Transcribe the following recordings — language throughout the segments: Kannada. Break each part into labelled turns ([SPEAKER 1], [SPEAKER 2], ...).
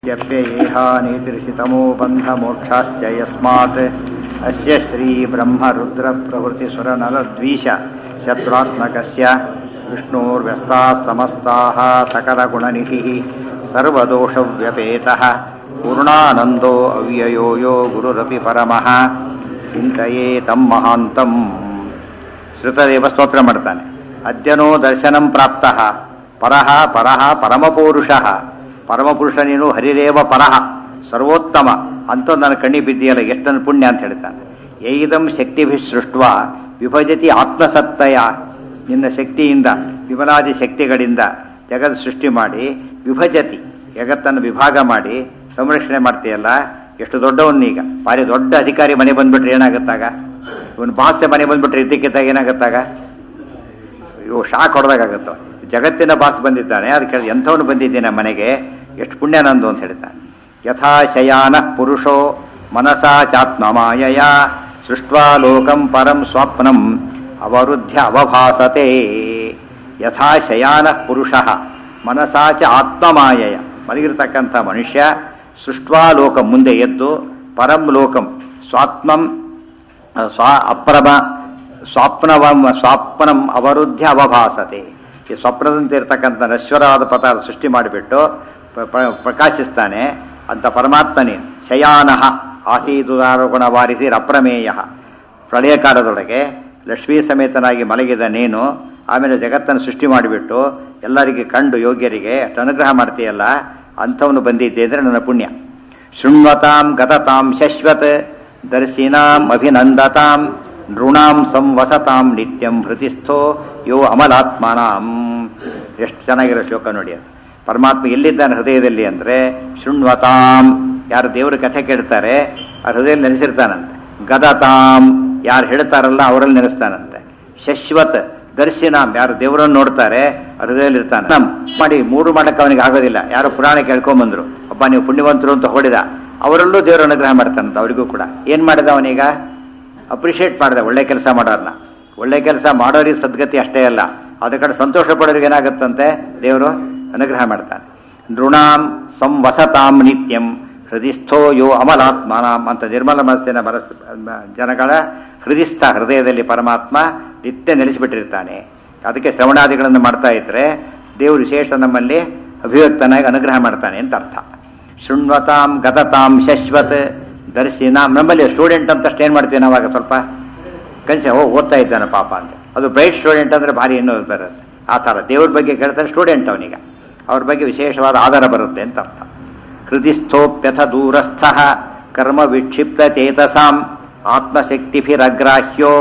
[SPEAKER 1] यप्ययेहानीतिर्षितमो बन्धमोक्षाश्च यस्मात् अस्य श्रीब्रह्मरुद्रप्रभृतिसुरनरद्वीष शत्रुत्मकस्य विष्णोर्व्यस्ताः समस्ताः सकलगुणनिधिः सर्वदोषव्यपेतः पूर्णानन्दो अव्ययो यो गुरुरपि परमः ಚಿಂತೆಯೇ ತಮ್ಮ ಮಹಾಂತಂ ಶ್ರುತದೇವ ಸ್ತೋತ್ರ ಮಾಡ್ತಾನೆ ಅದ್ಯನೋ ದರ್ಶನಂ ಪ್ರಾಪ್ತ ಪರಹ ಪರಹ ಪರಮಪುರುಷ ಪರಮಪುರುಷ ನೀನು ಹರಿರೇವ ಪರಹ ಸರ್ವೋತ್ತಮ ಅಂತ ನನ್ನ ಕಣ್ಣಿ ಬಿದ್ದಿಯಲ್ಲ ಎಷ್ಟನ್ನು ಪುಣ್ಯ ಅಂತ ಹೇಳ್ತಾನೆ ಏದಂ ಶಕ್ತಿಭಿ ಸೃಷ್ಟ ವಿಭಜತಿ ಆತ್ಮಸತ್ತಯ ನಿನ್ನ ಶಕ್ತಿಯಿಂದ ವಿಮಲಾದಿ ಶಕ್ತಿಗಳಿಂದ ಜಗತ್ ಸೃಷ್ಟಿ ಮಾಡಿ ವಿಭಜತಿ ಜಗತ್ತನ್ನು ವಿಭಾಗ ಮಾಡಿ ಸಂರಕ್ಷಣೆ ಮಾಡ್ತೀಯಲ್ಲ ಎಷ್ಟು ದೊಡ್ಡವನ್ನೀಗ ಭಾರಿ ದೊಡ್ಡ ಅಧಿಕಾರಿ ಮನೆ ಬಂದ್ಬಿಟ್ರೆ ಏನಾಗುತ್ತಾಗ ಇವನು ಬಾಸ್ಯ ಮನೆ ಬಂದ್ಬಿಟ್ರೆ ಇದ್ದಕ್ಕಿದ್ದಾಗ ಏನಾಗುತ್ತಾಗ ಇವು ಶಾಕ್ ಹೊಡೆದಾಗತ್ತೋ ಜಗತ್ತಿನ ಬಾಸ್ ಬಂದಿದ್ದಾನೆ ಅದಕ್ಕೆ ಎಂಥವನು ಬಂದಿದ್ದೇನೆ ಮನೆಗೆ ಎಷ್ಟು ಪುಣ್ಯ ನಂದು ಅಂತ ಹೇಳ್ತಾನೆ ಯಥಾ ಶಯಾನ ಪುರುಷೋ ಮನಸಾ ಚಾತ್ಮಮಾಯಯ ಸೃಷ್ಟ್ವಾ ಲೋಕಂ ಪರಂ ಸ್ವಪ್ನಂ ಅವರುದ್ಧ್ಯ ಅವಭಾಸತೆ ಯಥಾ ಶಯಾನ ಪುರುಷ ಮನಸಾ ಚ ಆತ್ಮಮಾಯಯ ಮಲಗಿರ್ತಕ್ಕಂಥ ಮನುಷ್ಯ ಸೃಷ್ಟ್ವಾ ಲೋಕಂ ಮುಂದೆ ಎದ್ದು ಪರಂ ಲೋಕಂ ಸ್ವಾತ್ಮಂ ಸ್ವಾ ಅಪ್ರಮ ಸ್ವಾಪ್ನವಂ ಸ್ವಾಪ್ನಂ ಅವರುದ್ಧ್ಯ ಅವಭಾಸತೆ ಈ ಸ್ವಪ್ನದಂತೆ ಇರತಕ್ಕಂಥ ನಶ್ವರವಾದ ಪದಾರ್ಥ ಸೃಷ್ಟಿ ಮಾಡಿಬಿಟ್ಟು ಪ್ರಕಾಶಿಸ್ತಾನೆ ಅಂತ ಪರಮಾತ್ಮನೇ ಶಯಾನಃ ಆಸೀದುದಾರುಗುಣ ವಾರಿಸಿ ಅಪ್ರಮೇಯ ಪ್ರಳಯ ಕಾಲದೊಳಗೆ ಲಕ್ಷ್ಮೀ ಸಮೇತನಾಗಿ ಮಲಗಿದ ನೀನು ಆಮೇಲೆ ಜಗತ್ತನ್ನು ಸೃಷ್ಟಿ ಮಾಡಿಬಿಟ್ಟು ಎಲ್ಲರಿಗೆ ಕಂಡು ಯೋಗ್ಯರಿಗೆ ಅಷ್ಟು ಅನುಗ್ರಹ ಮಾಡ್ತೀಯಲ್ಲ ಅಂಥವನು ಬಂದಿದ್ದೆ ಅಂದರೆ ನನ್ನ ಪುಣ್ಯ ಶೃಣ್ವತಾಂ ಗತತಾಂ ಶಶ್ವತ್ ದರ್ಶಿನಾಂ ಅಭಿನಂದತಾಂ ನೃಣಾಂ ಸಂವಸತಾಂ ನಿತ್ಯಂ ಹೃತಿಸ್ಥೋ ಯೋ ಅಮಲಾತ್ಮನಾಂ ಎಷ್ಟು ಚೆನ್ನಾಗಿರೋ ಶ್ಲೋಕ ನೋಡಿ ಅದು ಪರಮಾತ್ಮ ಎಲ್ಲಿದ್ದಾನೆ ಹೃದಯದಲ್ಲಿ ಅಂದರೆ ಶೃಣ್ವತಾಂ ಯಾರು ದೇವರ ಕಥೆ ಕೇಳ್ತಾರೆ ಆ ಹೃದಯದಲ್ಲಿ ನೆನೆಸಿರ್ತಾನಂತೆ ಗದತಾಂ ಯಾರು ಹೇಳ್ತಾರಲ್ಲ ಅವರಲ್ಲಿ ನೆನೆಸ್ತಾನಂತೆ ಶಶ್ವತ್ ದರ್ಶಿನಾಂ ಯಾರು ದೇವರನ್ನು ನೋಡ್ತಾರೆ ಹೃದಯದಲ್ಲಿ ಇರ್ತಾನೆ ನಮ್ ಮಾಡಿ ಮೂರು ಮಾಡಕ್ಕೆ ಅವನಿಗೆ ಆಗೋದಿಲ್ಲ ಯಾರು ಪುರಾಣ ಕೇಳ್ಕೊಂಬಂದ್ರು ಒಬ್ಬ ನೀವು ಪುಣ್ಯವಂತರು ಅಂತ ಹೊಡಿದ ಅವರಲ್ಲೂ ದೇವರ ಅನುಗ್ರಹ ಮಾಡ್ತಾನಂತ ಅವರಿಗೂ ಕೂಡ ಏನು ಮಾಡಿದ ಅವನೀಗ ಅಪ್ರಿಷಿಯೇಟ್ ಮಾಡಿದೆ ಒಳ್ಳೆ ಕೆಲಸ ಮಾಡೋರನ್ನ ಒಳ್ಳೆ ಕೆಲಸ ಮಾಡೋರಿಗೆ ಸದ್ಗತಿ ಅಷ್ಟೇ ಅಲ್ಲ ಅದ ಕಡೆ ಸಂತೋಷ ಪಡೋರಿಗೆ ಏನಾಗುತ್ತಂತೆ ದೇವರು ಅನುಗ್ರಹ ಮಾಡ್ತಾನೆ ನೃಣಾಂ ಸಂವಸತಾಂ ನಿತ್ಯಂ ಹೃದಯಸ್ಥೋ ಯೋ ಅಮಲಾತ್ಮನಾಂ ಅಂತ ನಿರ್ಮಲ ಮನಸ್ಸಿನ ಮನಸ್ ಜನಗಳ ಹೃದಯಸ್ಥ ಹೃದಯದಲ್ಲಿ ಪರಮಾತ್ಮ ನಿತ್ಯ ನೆಲೆಸಿಬಿಟ್ಟಿರ್ತಾನೆ ಅದಕ್ಕೆ ಶ್ರವಣಾದಿಗಳನ್ನು ಮಾಡ್ತಾ ಇದ್ರೆ ದೇವರು ವಿಶೇಷ ನಮ್ಮಲ್ಲಿ ಅಭಿವ್ಯಕ್ತನಾಗಿ ಅನುಗ್ರಹ ಮಾಡ್ತಾನೆ ಅಂತ ಅರ್ಥ ಶೃಣ್ವತಾಂ ಗತತಾಂ ಶಶ್ವತ್ ದರ್ಶಿನಾಂ ನಮ್ಮಲ್ಲಿ ಸ್ಟೂಡೆಂಟ್ ಅಂತ ಅಷ್ಟು ಏನು ಮಾಡ್ತೀವಿ ನಾವಾಗ ಸ್ವಲ್ಪ ಕನ್ಸ ಓ ಓದ್ತಾ ಇದ್ದಾನೆ ಪಾಪ ಅಂತ ಅದು ಬ್ರೈಟ್ ಸ್ಟೂಡೆಂಟ್ ಅಂದರೆ ಭಾರಿ ಇನ್ನೂ ಬರುತ್ತೆ ಆ ಥರ ದೇವ್ರ ಬಗ್ಗೆ ಕೇಳ್ತಾರೆ ಸ್ಟೂಡೆಂಟ್ ಅವನಿಗೆ ಅವ್ರ ಬಗ್ಗೆ ವಿಶೇಷವಾದ ಆಧಾರ ಬರುತ್ತೆ ಅಂತ ಅರ್ಥ ಹೃದಿಸ್ಥೋಪ್ಯಥ ದೂರಸ್ಥ ಕರ್ಮ ವಿಕ್ಷಿಪ್ತ ಚೇತಸಾಂ ಆತ್ಮಶಕ್ತಿಭಿರಗ್ರಾಹ್ಯೋ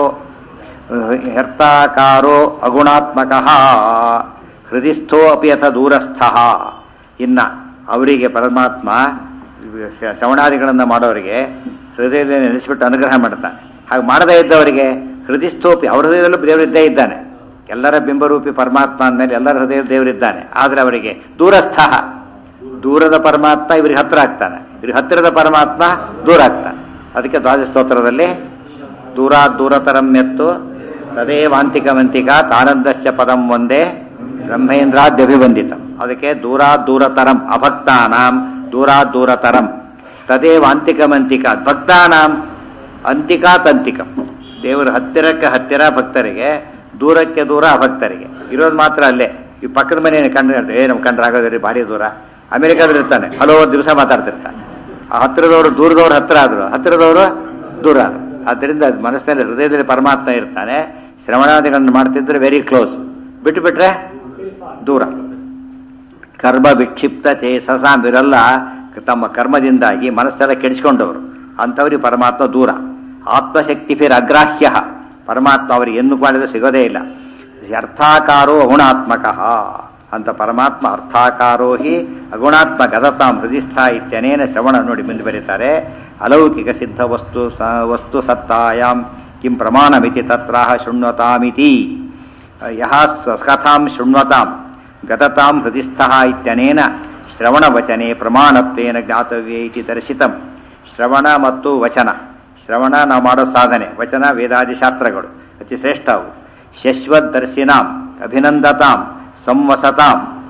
[SPEAKER 1] ಹರ್ತಾಕಾರೋ ಅಗುಣಾತ್ಮಕ ಹೃದಿಸ್ಥೋ ಅಪಿ ಅಥ ದೂರಸ್ಥ ಇನ್ನ ಅವರಿಗೆ ಪರಮಾತ್ಮ ಶ್ರವಣಾದಿಗಳನ್ನು ಮಾಡೋರಿಗೆ ಹೃದಯದಲ್ಲಿ ನೆನೆಸಿಬಿಟ್ಟು ಅನುಗ್ರಹ ಮಾಡ್ತಾನೆ ಹಾಗೆ ಮಾಡದೇ ಇದ್ದವರಿಗೆ ಹೃದಯಸ್ಥೋಪಿ ಅವ್ರ ಹೃದಯದಲ್ಲೂ ದೇವರಿದ್ದೇ ಇದ್ದಾನೆ ಎಲ್ಲರ ಬಿಂಬರೂಪಿ ಪರಮಾತ್ಮ ಅಂದಮೇಲೆ ಎಲ್ಲರ ಹೃದಯ ದೇವರಿದ್ದಾನೆ ಆದರೆ ಅವರಿಗೆ ದೂರಸ್ಥ ದೂರದ ಪರಮಾತ್ಮ ಇವ್ರಿಗೆ ಹತ್ರ ಆಗ್ತಾನೆ ಇವ್ರಿಗೆ ಹತ್ತಿರದ ಪರಮಾತ್ಮ ದೂರ ಆಗ್ತಾನೆ ಅದಕ್ಕೆ ದ್ವಾದಸ್ತೋತ್ರದಲ್ಲಿ ದೂರ ದೂರತರಂ ಎತ್ತು ತದೇ ವಾಂತಿಕ ವಂತಿಕ ತಾನಂದಸ್ಯ ಪದಂ ಒಂದೇ ಬ್ರಹ್ಮೇಂದ್ರಾದ್ಯಭಿವಂದಿತ ಅದಕ್ಕೆ ದೂರ ದೂರತರಂ ಅಭಕ್ತಾನಾಂ ದೂರ ದೂರತರಂ ತದೇ ವಾಂತಿಕ ಮಂತಿಕ ಭಕ್ತಾನಾಂ ಅಂತಿಕಾ ತಂತಿಕಂ ದೇವರ ಹತ್ತಿರಕ್ಕೆ ಹತ್ತಿರ ಭಕ್ತರಿಗೆ ದೂರಕ್ಕೆ ದೂರ ಅಭಕ್ತರಿಗೆ ಇರೋದು ಮಾತ್ರ ಅಲ್ಲೇ ಈ ಪಕ್ಕದ ಮನೆ ಕಂಡು ಏ ನಮ್ಮ ಕಂಡ್ರೆ ಆಗೋದ್ರಿ ಭಾರಿ ದೂರ ಅಮೆರಿಕಾದಲ್ಲಿ ಇರ್ತಾನೆ ಹಲವು ದಿವಸ ಮಾತಾಡ್ತಿರ್ತಾನೆ ಆ ಹತ್ತಿರದವರು ದೂರದವ್ರು ಹತ್ತಿರ ಆದರು ಹತ್ತಿರದವರು ದೂರ ಆದರು ಆದ್ದರಿಂದ ಮನಸ್ಸಿನಲ್ಲಿ ಹೃದಯದಲ್ಲಿ ಪರಮಾತ್ಮ ಇರ್ತಾನೆ ಶ್ರವಣಾದಿಗಳನ್ನು ಮಾಡ್ತಿದ್ರೆ ವೆರಿ ಕ್ಲೋಸ್ ಬಿಟ್ಟು ಬಿಟ್ರೆ ದೂರ ಕರ್ಮ ವಿಕ್ಷಿಪ್ತ ಚೇಸಸ ಇವರೆಲ್ಲ ತಮ್ಮ ಕರ್ಮದಿಂದಾಗಿ ಮನಸ್ಸೆಲ್ಲ ಕೆಡಿಸ್ಕೊಂಡವರು ಅಂಥವ್ರಿಗೆ ಪರಮಾತ್ಮ ದೂರ ಆತ್ಮಶಕ್ತಿಫಿರ್ ಅಗ್ರಾಹ್ಯ ಪರಮಾತ್ಮ ಅವರಿಗೆ ಎಂದು ಮಾಡಿದ್ರೆ ಸಿಗೋದೇ ಇಲ್ಲ ಅರ್ಥಾಕಾರೋ ಅಗುಣಾತ್ಮಕ ಅಂತ ಪರಮಾತ್ಮ ಅರ್ಥಾಕಾರೋ ಹಿ ಅಗುಣಾತ್ಮ ಗದತಾಂ ಹೃದಯಸ್ಥ ಇತ್ಯನೇನ ಶ್ರವಣ ನೋಡಿ ಮುಂದೆ ಬರೀತಾರೆ ಅಲೌಕಿಕ ಸಿದ್ಧ ವಸ್ತು ವಸ್ತು ಸತ್ತಾಯಾಂ ಕಿಂ ಪ್ರಮಾಣಮಿತಿ ತತ್ರ ಶೃಣ್ವತಾಮಿತಿ ಯಹ ಕಥಾಂ ಶೃಣ್ವತಾಂ ಗತತಾಂ ಹೃದಯಸ್ಥ ಇತ್ಯನೇನ ಶ್ರವಣವಚನೆ ಪ್ರಮಾಣತ್ವೇನ ಜ್ಞಾತವ್ಯ ಇತಿ ದರ್ಶಿತಂ ಶ್ರವಣ ಮತ್ತು ವಚನ ಶ್ರವಣ ನಾವು ಮಾಡೋ ಸಾಧನೆ ವಚನ ವೇದಾದಿ ಶಾಸ್ತ್ರಗಳು ಅತಿ ಶ್ರೇಷ್ಠ ಅವು ಶಶ್ವತ್ ದರ್ಶಿನಾಂ ಅಭಿನಂದತಾಂ ಸಂವಸತಾಂ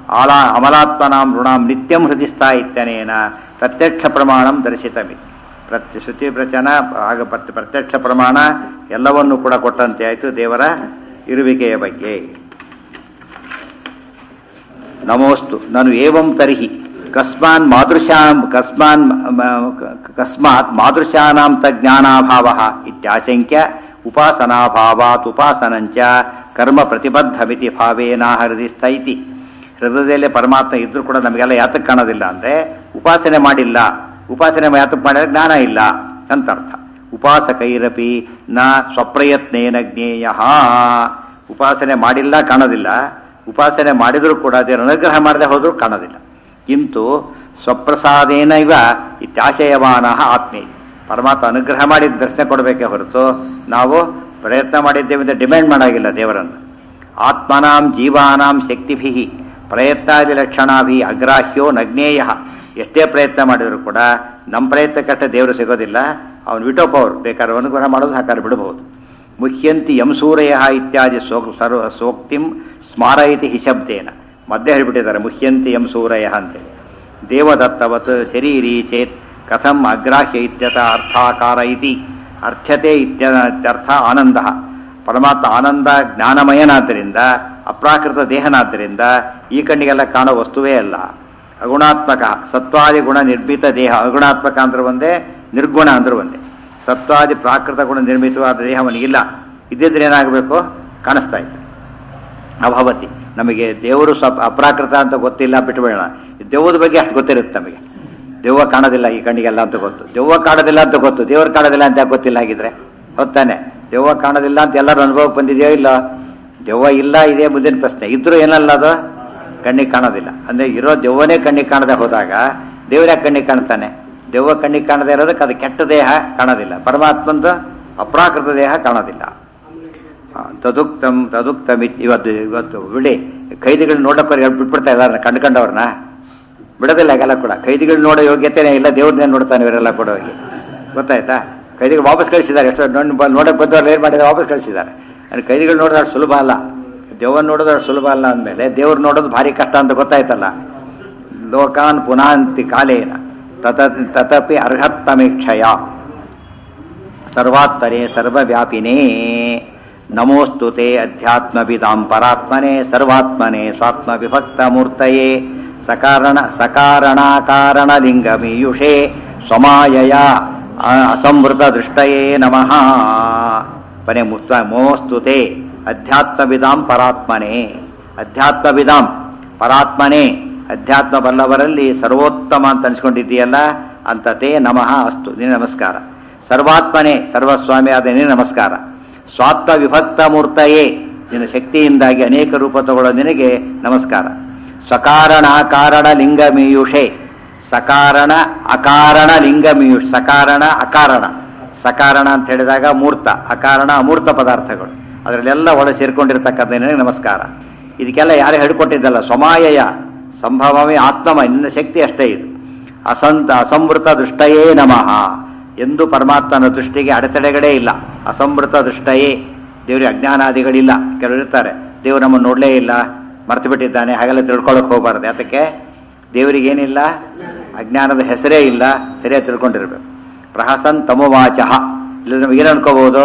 [SPEAKER 1] ಆಲಾ ಅಮಲಾತ್ಮನಾಂ ಋಣಾಂ ನಿತ್ಯಂ ಹೃದಿಸ್ತಾ ಇತ್ತನೇನ ಪ್ರತ್ಯಕ್ಷ ಪ್ರಮಾಣಂ ದರ್ಶಿತಮಿ ಪ್ರತ್ಯ ಶ್ರುತಿ ಪ್ರಚನ ಆಗ ಪ್ರತ್ಯ- ಪ್ರತ್ಯಕ್ಷ ಪ್ರಮಾಣ ಎಲ್ಲವನ್ನೂ ಕೂಡ ಕೊಟ್ಟಂತೆ ಆಯಿತು ದೇವರ ಇರುವಿಕೆಯ ಬಗ್ಗೆ ನಮೋಸ್ತು ನಾನು ಏವಂ ತರ್ಹಿ ಕಸ್ಮಾನ್ ಮಾದೃಶಾಂ ಕಸ್ಮಾನ್ ಮ- ಕ- ಕಸ್ಮಾತ್ ಮಾದೃಶಾನಾಂ ತ ಜ್ಞಾನಾಭಾವ ಇತ್ಯಾಶಂಕ್ಯ ಉಪಾಸನಾಭಾವಾತ್ ಉಪಾಸನಂಚ ಕರ್ಮ ಪ್ರತಿಬದ್ಧಮಿತಿ ಭಾವೇನ ಹೃದಯ ಇತಿ ಹೃದಯದಲ್ಲಿ ಪರಮಾತ್ಮ ಇದ್ರೂ ಕೂಡ ನಮಗೆಲ್ಲ ಯಾತಕ್ಕೆ ಕಾಣೋದಿಲ್ಲ ಅಂದ್ರೆ ಉಪಾಸನೆ ಮಾಡಿಲ್ಲ ಉಪಾಸನೆ ಯಾತಕ್ಕೆ ಮಾಡಿದ್ರೆ ಜ್ಞಾನ ಇಲ್ಲ ಅಂತ ಅರ್ಥ ಉಪಾಸಕೈರಪಿ ನ ಸ್ವಪ್ರಯತ್ನೇನ ಜ್ಞೇಯ ಉಪಾಸನೆ ಮಾಡಿಲ್ಲ ಕಾಣೋದಿಲ್ಲ ಉಪಾಸನೆ ಮಾಡಿದರೂ ಕೂಡ ದೇವರ ಅನುಗ್ರಹ ಮಾಡದೆ ಹೋದರೂ ಕಾಣೋದಿಲ್ಲ ಕಿಂತು ಸ್ವಪ್ರಸಾದೇನ ಇವ ಇತ್ಯಾಶಯವಾನ ಆತ್ಮೀಯ ಪರಮಾತ್ಮ ಅನುಗ್ರಹ ಮಾಡಿ ದರ್ಶನ ಕೊಡಬೇಕೇ ಹೊರತು ನಾವು ಪ್ರಯತ್ನ ಮಾಡಿದ್ದೇವೆ ಅಂತ ಡಿಮ್ಯಾಂಡ್ ಮಾಡಾಗಿಲ್ಲ ದೇವರನ್ನು ಆತ್ಮನಾಂ ಜೀವಾನಾಂ ಶಕ್ತಿಭಿ ಪ್ರಯತ್ನಾದಿ ಲಕ್ಷಣಾಭಿ ಅಗ್ರಾಹ್ಯೋ ನಗ್ನೇಯ ಎಷ್ಟೇ ಪ್ರಯತ್ನ ಮಾಡಿದರೂ ಕೂಡ ನಮ್ಮ ಪ್ರಯತ್ನಕ್ಕಷ್ಟೇ ದೇವರು ಸಿಗೋದಿಲ್ಲ ಅವನು ವಿಟೋಪ ಅವರು ಬೇಕಾದ್ರೆ ಅನುಗ್ರಹ ಮಾಡೋದು ಹಾಕಾದ್ರೆ ಬಿಡಬಹುದು ಮುಖ್ಯಂತಿ ಯಂಸೂರಯ ಇತ್ಯಾದಿ ಸೋ ಸರ್ವ ಸೋಕ್ತಿಂ ಸ್ಮಾರಯತಿ ಹಿಶಬ್ದೇನ ಮಧ್ಯೆ ಹೇಳಿಬಿಟ್ಟಿದ್ದಾರೆ ಮುಖ್ಯಂತಿ ಯಂಸೂರಯ ಅಂತೇಳಿ ದೇವದತ್ತವತ್ ಶರೀರಿ ಚೇತ್ ಕಥಂ ಅಗ್ರಾಹ್ಯ ಇತ್ಯತ ಅರ್ಥಾಕಾರ ಇತಿ ಅರ್ಥ್ಯತೆ ಇತ್ಯರ್ಥ ಆನಂದ ಪರಮಾತ್ಮ ಆನಂದ ಜ್ಞಾನಮಯನಾದ್ದರಿಂದ ಅಪ್ರಾಕೃತ ದೇಹನಾದ್ದರಿಂದ ಈ ಕಣ್ಣಿಗೆಲ್ಲ ಕಾಣೋ ವಸ್ತುವೇ ಅಲ್ಲ ಅಗುಣಾತ್ಮಕ ಸತ್ವಾದಿ ಗುಣ ನಿರ್ಮಿತ ದೇಹ ಅಗುಣಾತ್ಮಕ ಅಂದ್ರೆ ಒಂದೇ ನಿರ್ಗುಣ ಅಂದ್ರೆ ಒಂದೇ ಸತ್ವಾದಿ ಪ್ರಾಕೃತ ಗುಣ ನಿರ್ಮಿತವಾದ ದೇಹ ಅವನಿಗಿಲ್ಲ ಇದ್ದಿದ್ರೆ ಏನಾಗಬೇಕು ಕಾಣಿಸ್ತಾ ಇತ್ತು ಅಭವತಿ ನಮಗೆ ದೇವರು ಸ್ವಲ್ಪ ಅಪ್ರಾಕೃತ ಅಂತ ಗೊತ್ತಿಲ್ಲ ಬಿಟ್ಟುಬೇಡ ದೆವ್ವದ ಬಗ್ಗೆ ಅಷ್ಟು ಗೊತ್ತಿರುತ್ತೆ ನಮಗೆ ದೆವ್ವ ಕಾಣೋದಿಲ್ಲ ಈ ಕಣ್ಣಿಗೆಲ್ಲ ಅಂತ ಗೊತ್ತು ದೆವ್ವ ಕಾಣೋದಿಲ್ಲ ಅಂತ ಗೊತ್ತು ದೇವರು ಕಾಣೋದಿಲ್ಲ ಅಂತ ಯಾಕೆ ಗೊತ್ತಿಲ್ಲ ಹಾಗಿದ್ರೆ ಹೊತ್ತಾನೆ ದೆವ್ವ ಕಾಣೋದಿಲ್ಲ ಅಂತ ಎಲ್ಲರೂ ಅನುಭವಕ್ಕೆ ಬಂದಿದೆಯೋ ಇಲ್ಲ ದೆವ್ವ ಇಲ್ಲ ಇದೇ ಮುಂದಿನ ಪ್ರಶ್ನೆ ಇದ್ರೂ ಏನಲ್ಲ ಅದು ಕಣ್ಣಿಗೆ ಕಾಣೋದಿಲ್ಲ ಅಂದ್ರೆ ಇರೋ ದೆವ್ವನೇ ಕಣ್ಣಿಗೆ ಕಾಣದೆ ಹೋದಾಗ ದೇವರ ಕಣ್ಣಿಗೆ ಕಾಣ್ತಾನೆ ದೆವ್ವ ಕಣ್ಣಿಗೆ ಕಾಣದೇ ಇರೋದಕ್ಕೆ ಅದು ಕೆಟ್ಟ ದೇಹ ಕಾಣೋದಿಲ್ಲ ಪರಮಾತ್ಮಂದು ಅಪ್ರಾಕೃತ ದೇಹ ಕಾಣೋದಿಲ್ಲ ಆ, ತದುಕ್ತಂ ತದುಕ್ತಂ ಇತ್- ಇವತ್ತು ಇವತ್ತು ಬಿಡಿ ಖೈದಿಗಳು ನೋಡಕ್ಕೆ ಬಿಟ್ಬಿಡ್ತಾ ಇದ್ದಾರೆ ಕಂಡ್ಕೊಂಡವ್ರನ್ನ ಬಿಡೋದಿಲ್ಲ ಹಾಗೆಲ್ಲ ಕೂಡ ಖೈದಿಗಳು ನೋಡೋ ಯೋಗ್ಯತೆನೇ ಇಲ್ಲ ದೇವ್ರನ್ನೇ ನೋಡ್ತಾನೆ ಇವರೆಲ್ಲ ಕೂಡ ಹೋಗಿ ಗೊತ್ತಾಯ್ತಾ ಖೈದಿಗಳು ವಾಪಸ್ ಕಳಿಸಿದ್ದಾರೆ ಎಷ್ಟೋ ನೋಡಿ ನೋಡಕ್ಕೆ ಬಂದವ್ರು ಏನು ಮಾಡಿದ್ದಾರೆ ವಾಪಸ್ ಕಳಿಸಿದ್ದಾರೆ ಅಂದ್ರೆ ಖೈದಿಗಳು ನೋಡೋದು ಅಷ್ಟು ಸುಲಭ ಅಲ್ಲ ದೇವನ್ ನೋಡೋದು ಅಷ್ಟು ಸುಲಭ ಅಲ್ಲ ಅಂದಮೇಲೆ ದೇವ್ರು ನೋಡೋದು ಭಾರಿ ಕಷ್ಟ ಅಂತ ಗೊತ್ತಾಯ್ತಲ್ಲ ಲೋಕಾನ್ ಪುನಾಂತಿ ಕಾಲೇನ ತತ ತತಪಿ ಅರ್ಹತ್ತಮೇಕ್ಷಯ ಸರ್ವಾತ್ಮನೆ ಸರ್ವವ್ಯಾಪಿನೇ ನಮೋಸ್ತು ತೇ ಅಧ್ಯಾತ್ಮವಿದಾಂ ಪರಾತ್ಮನೆ ಸರ್ವಾತ್ಮನೆ ಸ್ವಾತ್ಮ ವಿಭಕ್ತ ಮೂರ್ತಯೇ ಸಕಾರಣ ಸಕಾರಣಾಕಾರಣ ಲಿಂಗಮೀಯುಷೇ ಸ್ವಮಾಯಯ ಅ- ಅಸಂವೃತ ದೃಷ್ಟಯೇ ನಮಃ ಪನೆ ಮುಕ್ತ ಮೋಸ್ತುತೆ ಅಧ್ಯಾತ್ಮವಿದಾಂ ಪರಾತ್ಮನೆ ಅಧ್ಯಾತ್ಮವಿದಾಂ ಪರಾತ್ಮನೆ ಅಧ್ಯಾತ್ಮ ಬಲ್ಲವರಲ್ಲಿ ಸರ್ವೋತ್ತಮ ಅಂತ ಅನ್ಸ್ಕೊಂಡಿದ್ದೀಯಲ್ಲ ಅಂತ ತೇ ನಮಃ ಅಸ್ತು ನಿನ್ನ ನಮಸ್ಕಾರ ಸರ್ವಾತ್ಮನೆ ಸರ್ವಸ್ವಾಮಿ ಆದ ನಿನ್ನ ನಮಸ್ಕಾರ ಸ್ವಾತ್ಮ ವಿಭಕ್ತ ಮೂರ್ತಯೇ ನಿನ್ನ ಶಕ್ತಿಯಿಂದಾಗಿ ಅನೇಕ ರೂಪ ತಗೊಳ್ಳೋ ನಿನಗೆ ನಮಸ್ಕಾರ ಸಕಾರಣ ಕಾರಣ ಲಿಂಗ ಮೀಯುಷೆ ಸಕಾರಣ ಅಕಾರಣ ಲಿಂಗ ಮೀಯುಷ್ ಸಕಾರಣ ಅಕಾರಣ ಸಕಾರಣ ಅಂತ ಹೇಳಿದಾಗ ಮೂರ್ತ ಅಕಾರಣ ಅಮೂರ್ತ ಪದಾರ್ಥಗಳು ಅದರಲ್ಲೆಲ್ಲ ಒಳ ಸೇರ್ಕೊಂಡಿರ್ತಕ್ಕಂಥ ನಿನಗೆ ನಮಸ್ಕಾರ ಇದಕ್ಕೆಲ್ಲ ಯಾರು ಹೇಳ್ಕೊಟ್ಟಿದ್ದಲ್ಲ ಸ್ವಮಾಯಯ ಸಂಭವವೇ ಆತ್ಮಮ ನಿನ್ನ ಶಕ್ತಿ ಅಷ್ಟೇ ಇದು ಅಸಂತ ಅಸಂವೃತ ದೃಷ್ಟಯೇ ನಮಃ ಎಂದು ಪರಮಾತ್ಮನ ದೃಷ್ಟಿಗೆ ಅಡೆತಡೆಗಳೇ ಇಲ್ಲ ಅಸಂವೃತ ದೃಷ್ಟಯೇ ದೇವರಿಗೆ ಅಜ್ಞಾನಾದಿಗಳಿಲ್ಲ ಕೆಲವರು ಇರ್ತಾರೆ ದೇವರು ನಮ್ಮನ್ನು ನೋಡಲೇ ಇಲ್ಲ ಮರ್ತು ಬಿಟ್ಟಿದ್ದಾನೆ ಹಾಗೆಲ್ಲ ತಿಳ್ಕೊಳಕ್ ಹೋಗಬಾರ್ದು ಯಾತಕ್ಕೆ ದೇವರಿಗೇನಿಲ್ಲ ಅಜ್ಞಾನದ ಹೆಸರೇ ಇಲ್ಲ ಸರಿಯಾಗಿ ತಿಳ್ಕೊಂಡಿರ್ಬೇಕು ಪ್ರಹಸನ್ ತಮೋವಾಚಃ ಇಲ್ಲ ನಮ್ಗೆ ಏನು ಅನ್ಕೋಬಹುದು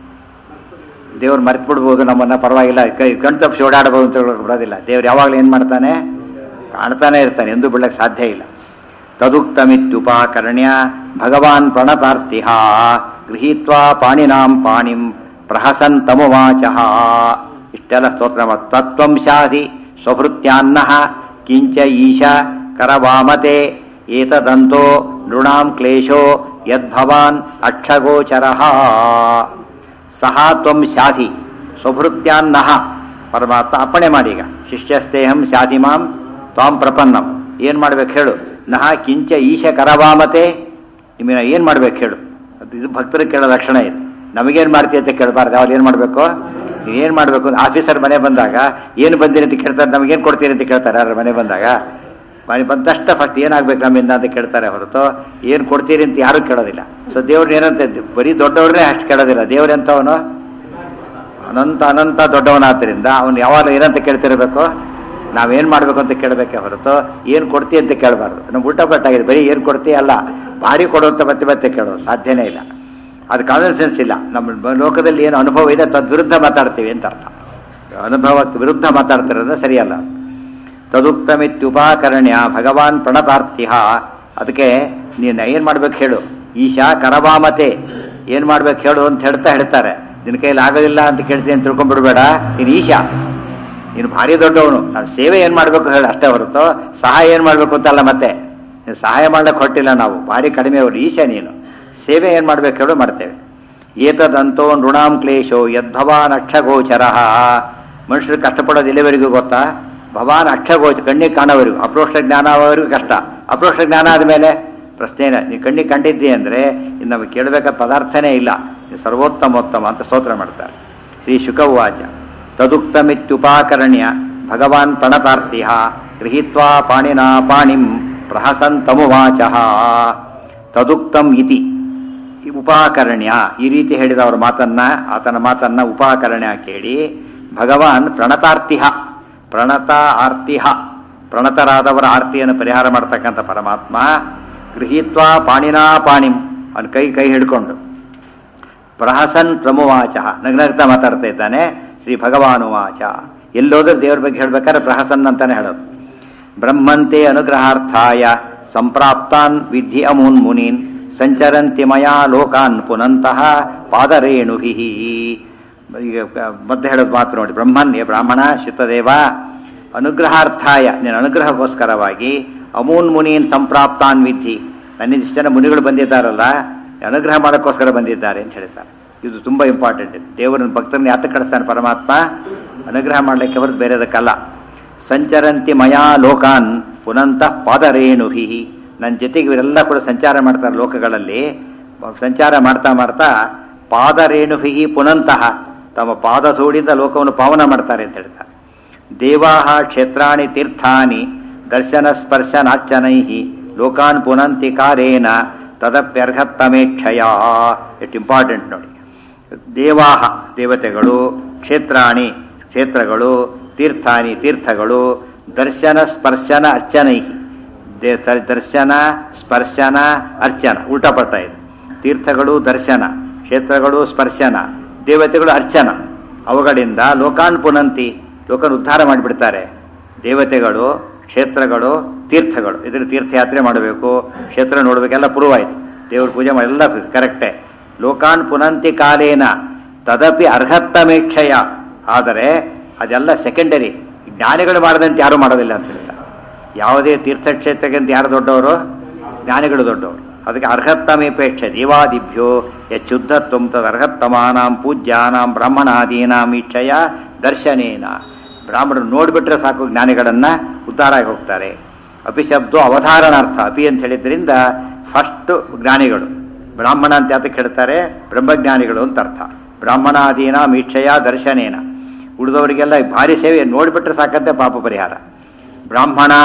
[SPEAKER 1] ದೇವ್ರು ಮರ್ತು ಬಿಡ್ಬೋದು ನಮ್ಮನ್ನ ಪರವಾಗಿಲ್ಲ ಕೈ ಕಣ್ ತಪ್ಪಿಸಿ ಓಡಾಡಬಹುದು ಅಂತ ಹೇಳೋಕೆ ಬರೋದಿಲ್ಲ ದೇವ್ರು ಯಾವಾಗಲೂ ಏನು ಮಾಡ್ತಾನೆ ಕಾಣ್ತಾನೆ ಇರ್ತಾನೆ ಎಂದೂ ಬಿಡಕ್ಕೆ ಸಾಧ್ಯ ಇಲ್ಲ ತದುಕ್ತಮಿತ್ಯುಪಾಕರ್ಣ್ಯ ಭಗವಾನ್ ಪ್ರಣತಾರ್ತಿಹ ಗೃಹೀತ್ವಾ ಪಾಣಿನಾಂ ಪಾಣಿಂ ಪ್ರಹಸನ್ ತಮುವಾಚಃ ಇಷ್ಟೆಲ್ಲ ಸ್ತೋತ್ರ ಮಾಡ್- ತತ್ವಂ ಶಾಧಿ ಸ್ವಭೃತ್ಯಾನ್ನ ಕಿಂಚ ಈಶ ಕರವಾಮತೆ ಏತದಂತೋ ನೃಣಾಂ ಕ್ಲೇಶೋ ಯದ್ಭವಾನ್ ಅಕ್ಷಗೋಚರಃ ಸಹ ತ್ವಂ ಶಾಧಿ ಸ್ವಭೃತ್ಯಾನ್ನ ಪರಮಾತ್ಮ ಅಪ್ಪಣೆ ಮಾಡೀಗ ಶಿಷ್ಯಸ್ತೇಹಂ ಶಾಧಿ ಮಾಂ ತ್ವಾಂ ಪ್ರಪನ್ನಂ ಏನು ಮಾಡ್ಬೇಕು ಹೇಳು ನಹ ಕಿಂಚ ಈಶ ಕರವಾಮತೆ ನಿಮಗೆ ಏನು ಮಾಡ್ಬೇಕು ಹೇಳು ಅದು ಇದು ಭಕ್ತರಿಗೆ ಕೇಳೋ ಲಕ್ಷಣ ಇದು ನಮಗೇನು ಮಾಡ್ತೀಯ ಅಂತ ಕೇಳಬಾರ್ದು ಅವ್ರು ಏನು ಮಾಡಬೇಕು ಏನು ಮಾಡಬೇಕು ಆಫೀಸರ್ ಮನೆ ಬಂದಾಗ ಏನು ಬಂದಿರಿ ಅಂತ ಕೇಳ್ತಾರೆ ನಮಗೇನು ಕೊಡ್ತೀರಿ ಅಂತ ಕೇಳ್ತಾರೆ ಯಾರು ಮನೆ ಬಂದಾಗ ಮನೆ ಬಂದ ತಕ್ಷಣ ಫಸ್ಟ್ ಏನಾಗ್ಬೇಕು ನಮ್ಮಿಂದ ಅಂತ ಕೇಳ್ತಾರೆ ಹೊರತು ಏನು ಕೊಡ್ತೀರಿ ಅಂತ ಯಾರೂ ಕೇಳೋದಿಲ್ಲ ಸೊ ದೇವ್ರನ್ನ ಏನಂತ ಬರೀ ದೊಡ್ಡವ್ರನ್ನೇ ಅಷ್ಟು ಕೇಳೋದಿಲ್ಲ ದೇವ್ರೆಂತವನು ಅನಂತ ಅನಂತ ದೊಡ್ಡವನಾದ್ದರಿಂದ ಅವನು ಯಾವಾಗ ಏನಂತ ಕೇಳ್ತಿರ್ಬೇಕು ನಾವೇನು ಮಾಡಬೇಕು ಅಂತ ಕೇಳಬೇಕೆ ಹೊರತು ಏನು ಕೊಡ್ತಿ ಅಂತ ಕೇಳಬಾರ್ದು ನಮ್ಮ ಉಲ್ಟಾ ಪಟ್ಟಾಗಿದೆ ಬರೀ ಏನು ಕೊಡ್ತಿ ಅಲ್ಲ ಭಾರಿ ಕೊಡುವಂತ ಮತ್ತೆ ಮತ್ತೆ ಕೇಳೋದು ಸಾಧ್ಯನೇ ಇಲ್ಲ ಅದು ಕಾಮನ್ ಸೆನ್ಸ್ ಇಲ್ಲ ನಮ್ಮ ಲೋಕದಲ್ಲಿ ಏನು ಅನುಭವ ಇದೆ ತದ್ವಿರುದ್ಧ ಮಾತಾಡ್ತೀವಿ ಅಂತ ಅರ್ಥ ಅನುಭವಕ್ಕೆ ವಿರುದ್ಧ ಮಾತಾಡ್ತಿರೋದು ಸರಿಯಲ್ಲ ತದುಕ್ತಮಿತ್ಯುಪಾಕರಣ್ಯ ಭಗವಾನ್ ಪ್ರಣತಾರ್ತಿಹ ಅದಕ್ಕೆ ನೀನು ಏನು ಮಾಡ್ಬೇಕು ಹೇಳು ಈಶಾ ಕರವಾಮತೆ ಏನು ಮಾಡ್ಬೇಕು ಹೇಳು ಅಂತ ಹೇಳ್ತಾ ಹೇಳ್ತಾರೆ ನಿನ್ನ ಕೈಲಿ ಆಗೋದಿಲ್ಲ ಅಂತ ಕೇಳ್ತೀನಿ ಅಂತ ತಿಳ್ಕೊಂಡ್ಬಿಡ್ಬೇಡ ನೀನು ಈಶಾ ನೀನು ಭಾರಿ ದೊಡ್ಡವನು ನಾನು ಸೇವೆ ಏನು ಮಾಡಬೇಕು ಹೇಳಿ ಅಷ್ಟೇ ಹೊರತು ಸಹಾಯ ಏನು ಮಾಡಬೇಕು ಅಂತಲ್ಲ ಮತ್ತೆ ನೀನು ಸಹಾಯ ಮಾಡ್ಲಿಕ್ಕೆ ಹೊಟ್ಟಿಲ್ಲ ನಾವು ಭಾರಿ ಕಡಿಮೆ ಅವರು ಈಶಾ ನೀನು ಸೇವೆ ಏನು ಮಾಡ್ಬೇಕು ಹೇಳು ಮಾಡ್ತೇವೆ ಏತದಂತೋ ನೃಣಾಂ ಕ್ಲೇಶೋ ಯದ್ಭವಾನ್ ಅಕ್ಷಗೋಚರ ಮನುಷ್ಯರು ಕಷ್ಟಪಡೋದು ಎಲ್ಲಿವರೆಗೂ ಗೊತ್ತಾ ಭವಾನ್ ಅಕ್ಷಗೋಚ ಕಣ್ಣಿಗೆ ಕಾಣೋವರೆಗೂ ಅಪ್ರೋಷ್ಟ ಜ್ಞಾನವರೆಗೂ ಕಷ್ಟ ಅಪ್ರೋಷ್ಟ ಜ್ಞಾನ ಆದಮೇಲೆ ಪ್ರಶ್ನೆ ಇಲ್ಲ ನೀವು ಕಣ್ಣಿಗೆ ಕಂಡಿದ್ದಿ ಅಂದರೆ ಇನ್ನು ನಮಗೆ ಕೇಳಬೇಕಾದ ಪದಾರ್ಥನೇ ಇಲ್ಲ ನೀವು ಸರ್ವೋತ್ತಮೋತ್ತಮ ಅಂತ ಸ್ತೋತ್ರ ಮಾಡ್ತಾರೆ ಶ್ರೀ ಶುಕವಾಚ ತದುಕ್ತಮಿತ್ಯುಪಾಕರಣ್ಯ ಭಗವಾನ್ ಪ್ರಣತಾರ್ತಿಹ ಗೃಹೀತ್ವಾ ಪಾಣಿನಾ ಪಾಣಿಂ ಪ್ರಹಸಂತಮುವಾಚ ತದುಕ್ತಂ ಇತಿ ಈ ಉಪಾಕರಣ್ಯ ಈ ರೀತಿ ಹೇಳಿದ ಅವರ ಮಾತನ್ನ ಆತನ ಮಾತನ್ನ ಉಪಾಕರಣ್ಯ ಕೇಳಿ ಭಗವಾನ್ ಪ್ರಣತಾರ್ತಿಹ ಪ್ರಣತ ಆರ್ತಿಹ ಪ್ರಣತರಾದವರ ಆರ್ತಿಯನ್ನು ಪರಿಹಾರ ಮಾಡ್ತಕ್ಕಂಥ ಪರಮಾತ್ಮ ಗೃಹೀತ್ವಾ ಪಾಣಿನಾ ಪಾಣಿಂ ಅವನ ಕೈ ಕೈ ಹಿಡ್ಕೊಂಡು ಪ್ರಹಸನ್ ಪ್ರಮುವಾಚ ನಗ್ನಗ್ತಾ ಮಾತಾಡ್ತಾ ಇದ್ದಾನೆ ಶ್ರೀ ಭಗವಾನುವಾಚ ಎಲ್ಲೋದ್ರೂ ದೇವ್ರ ಬಗ್ಗೆ ಹೇಳ್ಬೇಕಾದ್ರೆ ಪ್ರಹಸನ್ ಅಂತಾನೆ ಹೇಳೋದು ಬ್ರಹ್ಮಂತೆ ಅನುಗ್ರಹಾರ್ಥಾಯ ಸಂಪ್ರಾಪ್ತಾನ್ ವಿಧಿ ಅಮೂನ್ ಮುನೀನ್ ಸಂಚರಂತಿ ಮಯಾ ಲೋಕಾನ್ ಪುನಂತಹ ಪಾದರೇಣುಹಿ ಈಗ ಮಧ್ಯೆ ಹೇಳೋದು ಮಾತು ನೋಡಿ ಬ್ರಹ್ಮನ್ ಏ ಬ್ರಾಹ್ಮಣ ಶುತದೇವ ಅನುಗ್ರಹಾರ್ಥಾಯ ನಿನ್ನ ಅನುಗ್ರಹಕ್ಕೋಸ್ಕರವಾಗಿ ಅಮೂನ್ ಮುನೀನ್ ಸಂಪ್ರಾಪ್ತಾನ್ ವಿಧಿ ನನ್ನಿಂದ ಜನ ಮುನಿಗಳು ಬಂದಿದ್ದಾರಲ್ಲ ಅನುಗ್ರಹ ಮಾಡೋಕ್ಕೋಸ್ಕರ ಬಂದಿದ್ದಾರೆ ಅಂತ ಹೇಳ್ತಾರೆ ಇದು ತುಂಬ ಇಂಪಾರ್ಟೆಂಟ್ ದೇವರನ್ನ ಭಕ್ತರನ್ನ ಯಾತ ಕಳಿಸ್ತಾನೆ ಪರಮಾತ್ಮ ಅನುಗ್ರಹ ಮಾಡಲಿಕ್ಕೆ ಹೊರತು ಬೇರೆದಕ್ಕಲ್ಲ ಸಂಚರಂತಿ ಮಯಾ ಲೋಕಾನ್ ಪುನಂತಃ ಪಾದರೇಣುಹಿ ನನ್ನ ಜೊತೆಗೆ ಇವರೆಲ್ಲ ಕೂಡ ಸಂಚಾರ ಮಾಡ್ತಾರೆ ಲೋಕಗಳಲ್ಲಿ ಸಂಚಾರ ಮಾಡ್ತಾ ಮಾಡ್ತಾ ಪಾದರೇಣುಹಿ ಪುನಂತಹ ತಮ್ಮ ಪಾದಧೂಳಿಂದ ಲೋಕವನ್ನು ಪಾವನ ಮಾಡ್ತಾರೆ ಅಂತ ಹೇಳ್ತಾರೆ ದೇವಾಹ ಕ್ಷೇತ್ರಾಣಿ ತೀರ್ಥಾನಿ ದರ್ಶನ ಸ್ಪರ್ಶನಾರ್ಚನೈ ಲೋಕಾನ್ ಪುನಂತಿ ಕಾರೇನ ತದಪ್ಯರ್ಹತ್ತಮೇಕ್ಷಯ ಎಷ್ಟು ಇಂಪಾರ್ಟೆಂಟ್ ನೋಡಿ ದೇವಾಹ ದೇವತೆಗಳು ಕ್ಷೇತ್ರಾಣಿ ಕ್ಷೇತ್ರಗಳು ತೀರ್ಥಾನಿ ತೀರ್ಥಗಳು ದರ್ಶನ ಸ್ಪರ್ಶನ ಅರ್ಚನೈ ದೇ- ತ- ದರ್ಶನ ಸ್ಪರ್ಶನ ಅರ್ಚನ ಉಲ್ಟಾಪಟ್ಟ ಇದೆ ತೀರ್ಥಗಳು ದರ್ಶನ ಕ್ಷೇತ್ರಗಳು ಸ್ಪರ್ಶನ ದೇವತೆಗಳು ಅರ್ಚನ ಅವುಗಳಿಂದ ಲೋಕಾನ್ ಪುನಂತಿ ಲೋಕನ ಉದ್ಧಾರ ಮಾಡಿಬಿಡ್ತಾರೆ ದೇವತೆಗಳು ಕ್ಷೇತ್ರಗಳು ತೀರ್ಥಗಳು ಇದ್ರ ತೀರ್ಥಯಾತ್ರೆ ಮಾಡಬೇಕು ಕ್ಷೇತ್ರ ನೋಡಬೇಕೆಲ್ಲ ಪ್ರೂವ್ ಆಯ್ತು ದೇವ್ರ ಪೂಜೆ ಮಾಡಿ ಎಲ್ಲ ಕರೆಕ್ಟೇ ಲೋಕಾನ್ ಪುನಂತಿ ಕಾಲೇನ ತದಪಿ ಅರ್ಹತ್ತಮೇಕ್ಷಯ ಆದರೆ ಅದೆಲ್ಲ ಸೆಕೆಂಡರಿ ಜ್ಞಾನಿಗಳು ಮಾಡದಂತೆ ಯಾರು ಮಾಡೋದಿಲ್ಲ ಅಂತ ಹೇಳ್ತಾರೆ ಯಾವುದೇ ತೀರ್ಥಕ್ಷೇತ್ರಕ್ಕಿಂತ ಯಾರು ದೊಡ್ಡವರು ಜ್ಞಾನಿಗಳು ದೊಡ್ಡವರು ಅದಕ್ಕೆ ಅರ್ಹತ್ತಮೇಪೇಕ್ಷ ದೇವಾದಿಭ್ಯೋ ಯಚ್ಚುದ್ಧತ್ವಂ ತದ್ ಅರ್ಹತ್ತಮಾನಾಂ ಪೂಜ್ಯಾನಾಂ ಬ್ರಾಹ್ಮಣಾದೀನಾಂ ಇಚ್ಛಯ ದರ್ಶನೇನ ಬ್ರಾಹ್ಮಣರು ನೋಡಿಬಿಟ್ರೆ ಸಾಕು ಜ್ಞಾನಿಗಳನ್ನ ಉದ್ಧಾರ ಆಗಿ ಹೋಗ್ತಾರೆ ಅಪಿ ಶಬ್ದೋ ಅವಧಾರಣಾರ್ಥ ಅಪಿ ಅಂತ ಹೇಳಿದ್ರಿಂದ ಫಸ್ಟ್ ಜ್ಞಾನಿಗಳು ಬ್ರಾಹ್ಮಣ ಅಂತ ಯಾತಕ್ಕೆ ಹೇಳ್ತಾರೆ ಬ್ರಹ್ಮಜ್ಞಾನಿಗಳು ಅಂತ ಅರ್ಥ ಬ್ರಾಹ್ಮಣಾದೀನ ಮೀಕ್ಷಯ ದರ್ಶನೇನ ಉಳಿದವರಿಗೆಲ್ಲ ಭಾರಿ ಸೇವೆ ನೋಡಿಬಿಟ್ರೆ ಸಾಕಂತೆ ಪಾಪ ಪರಿಹಾರ ಬ್ರಾಹ್ಮಣ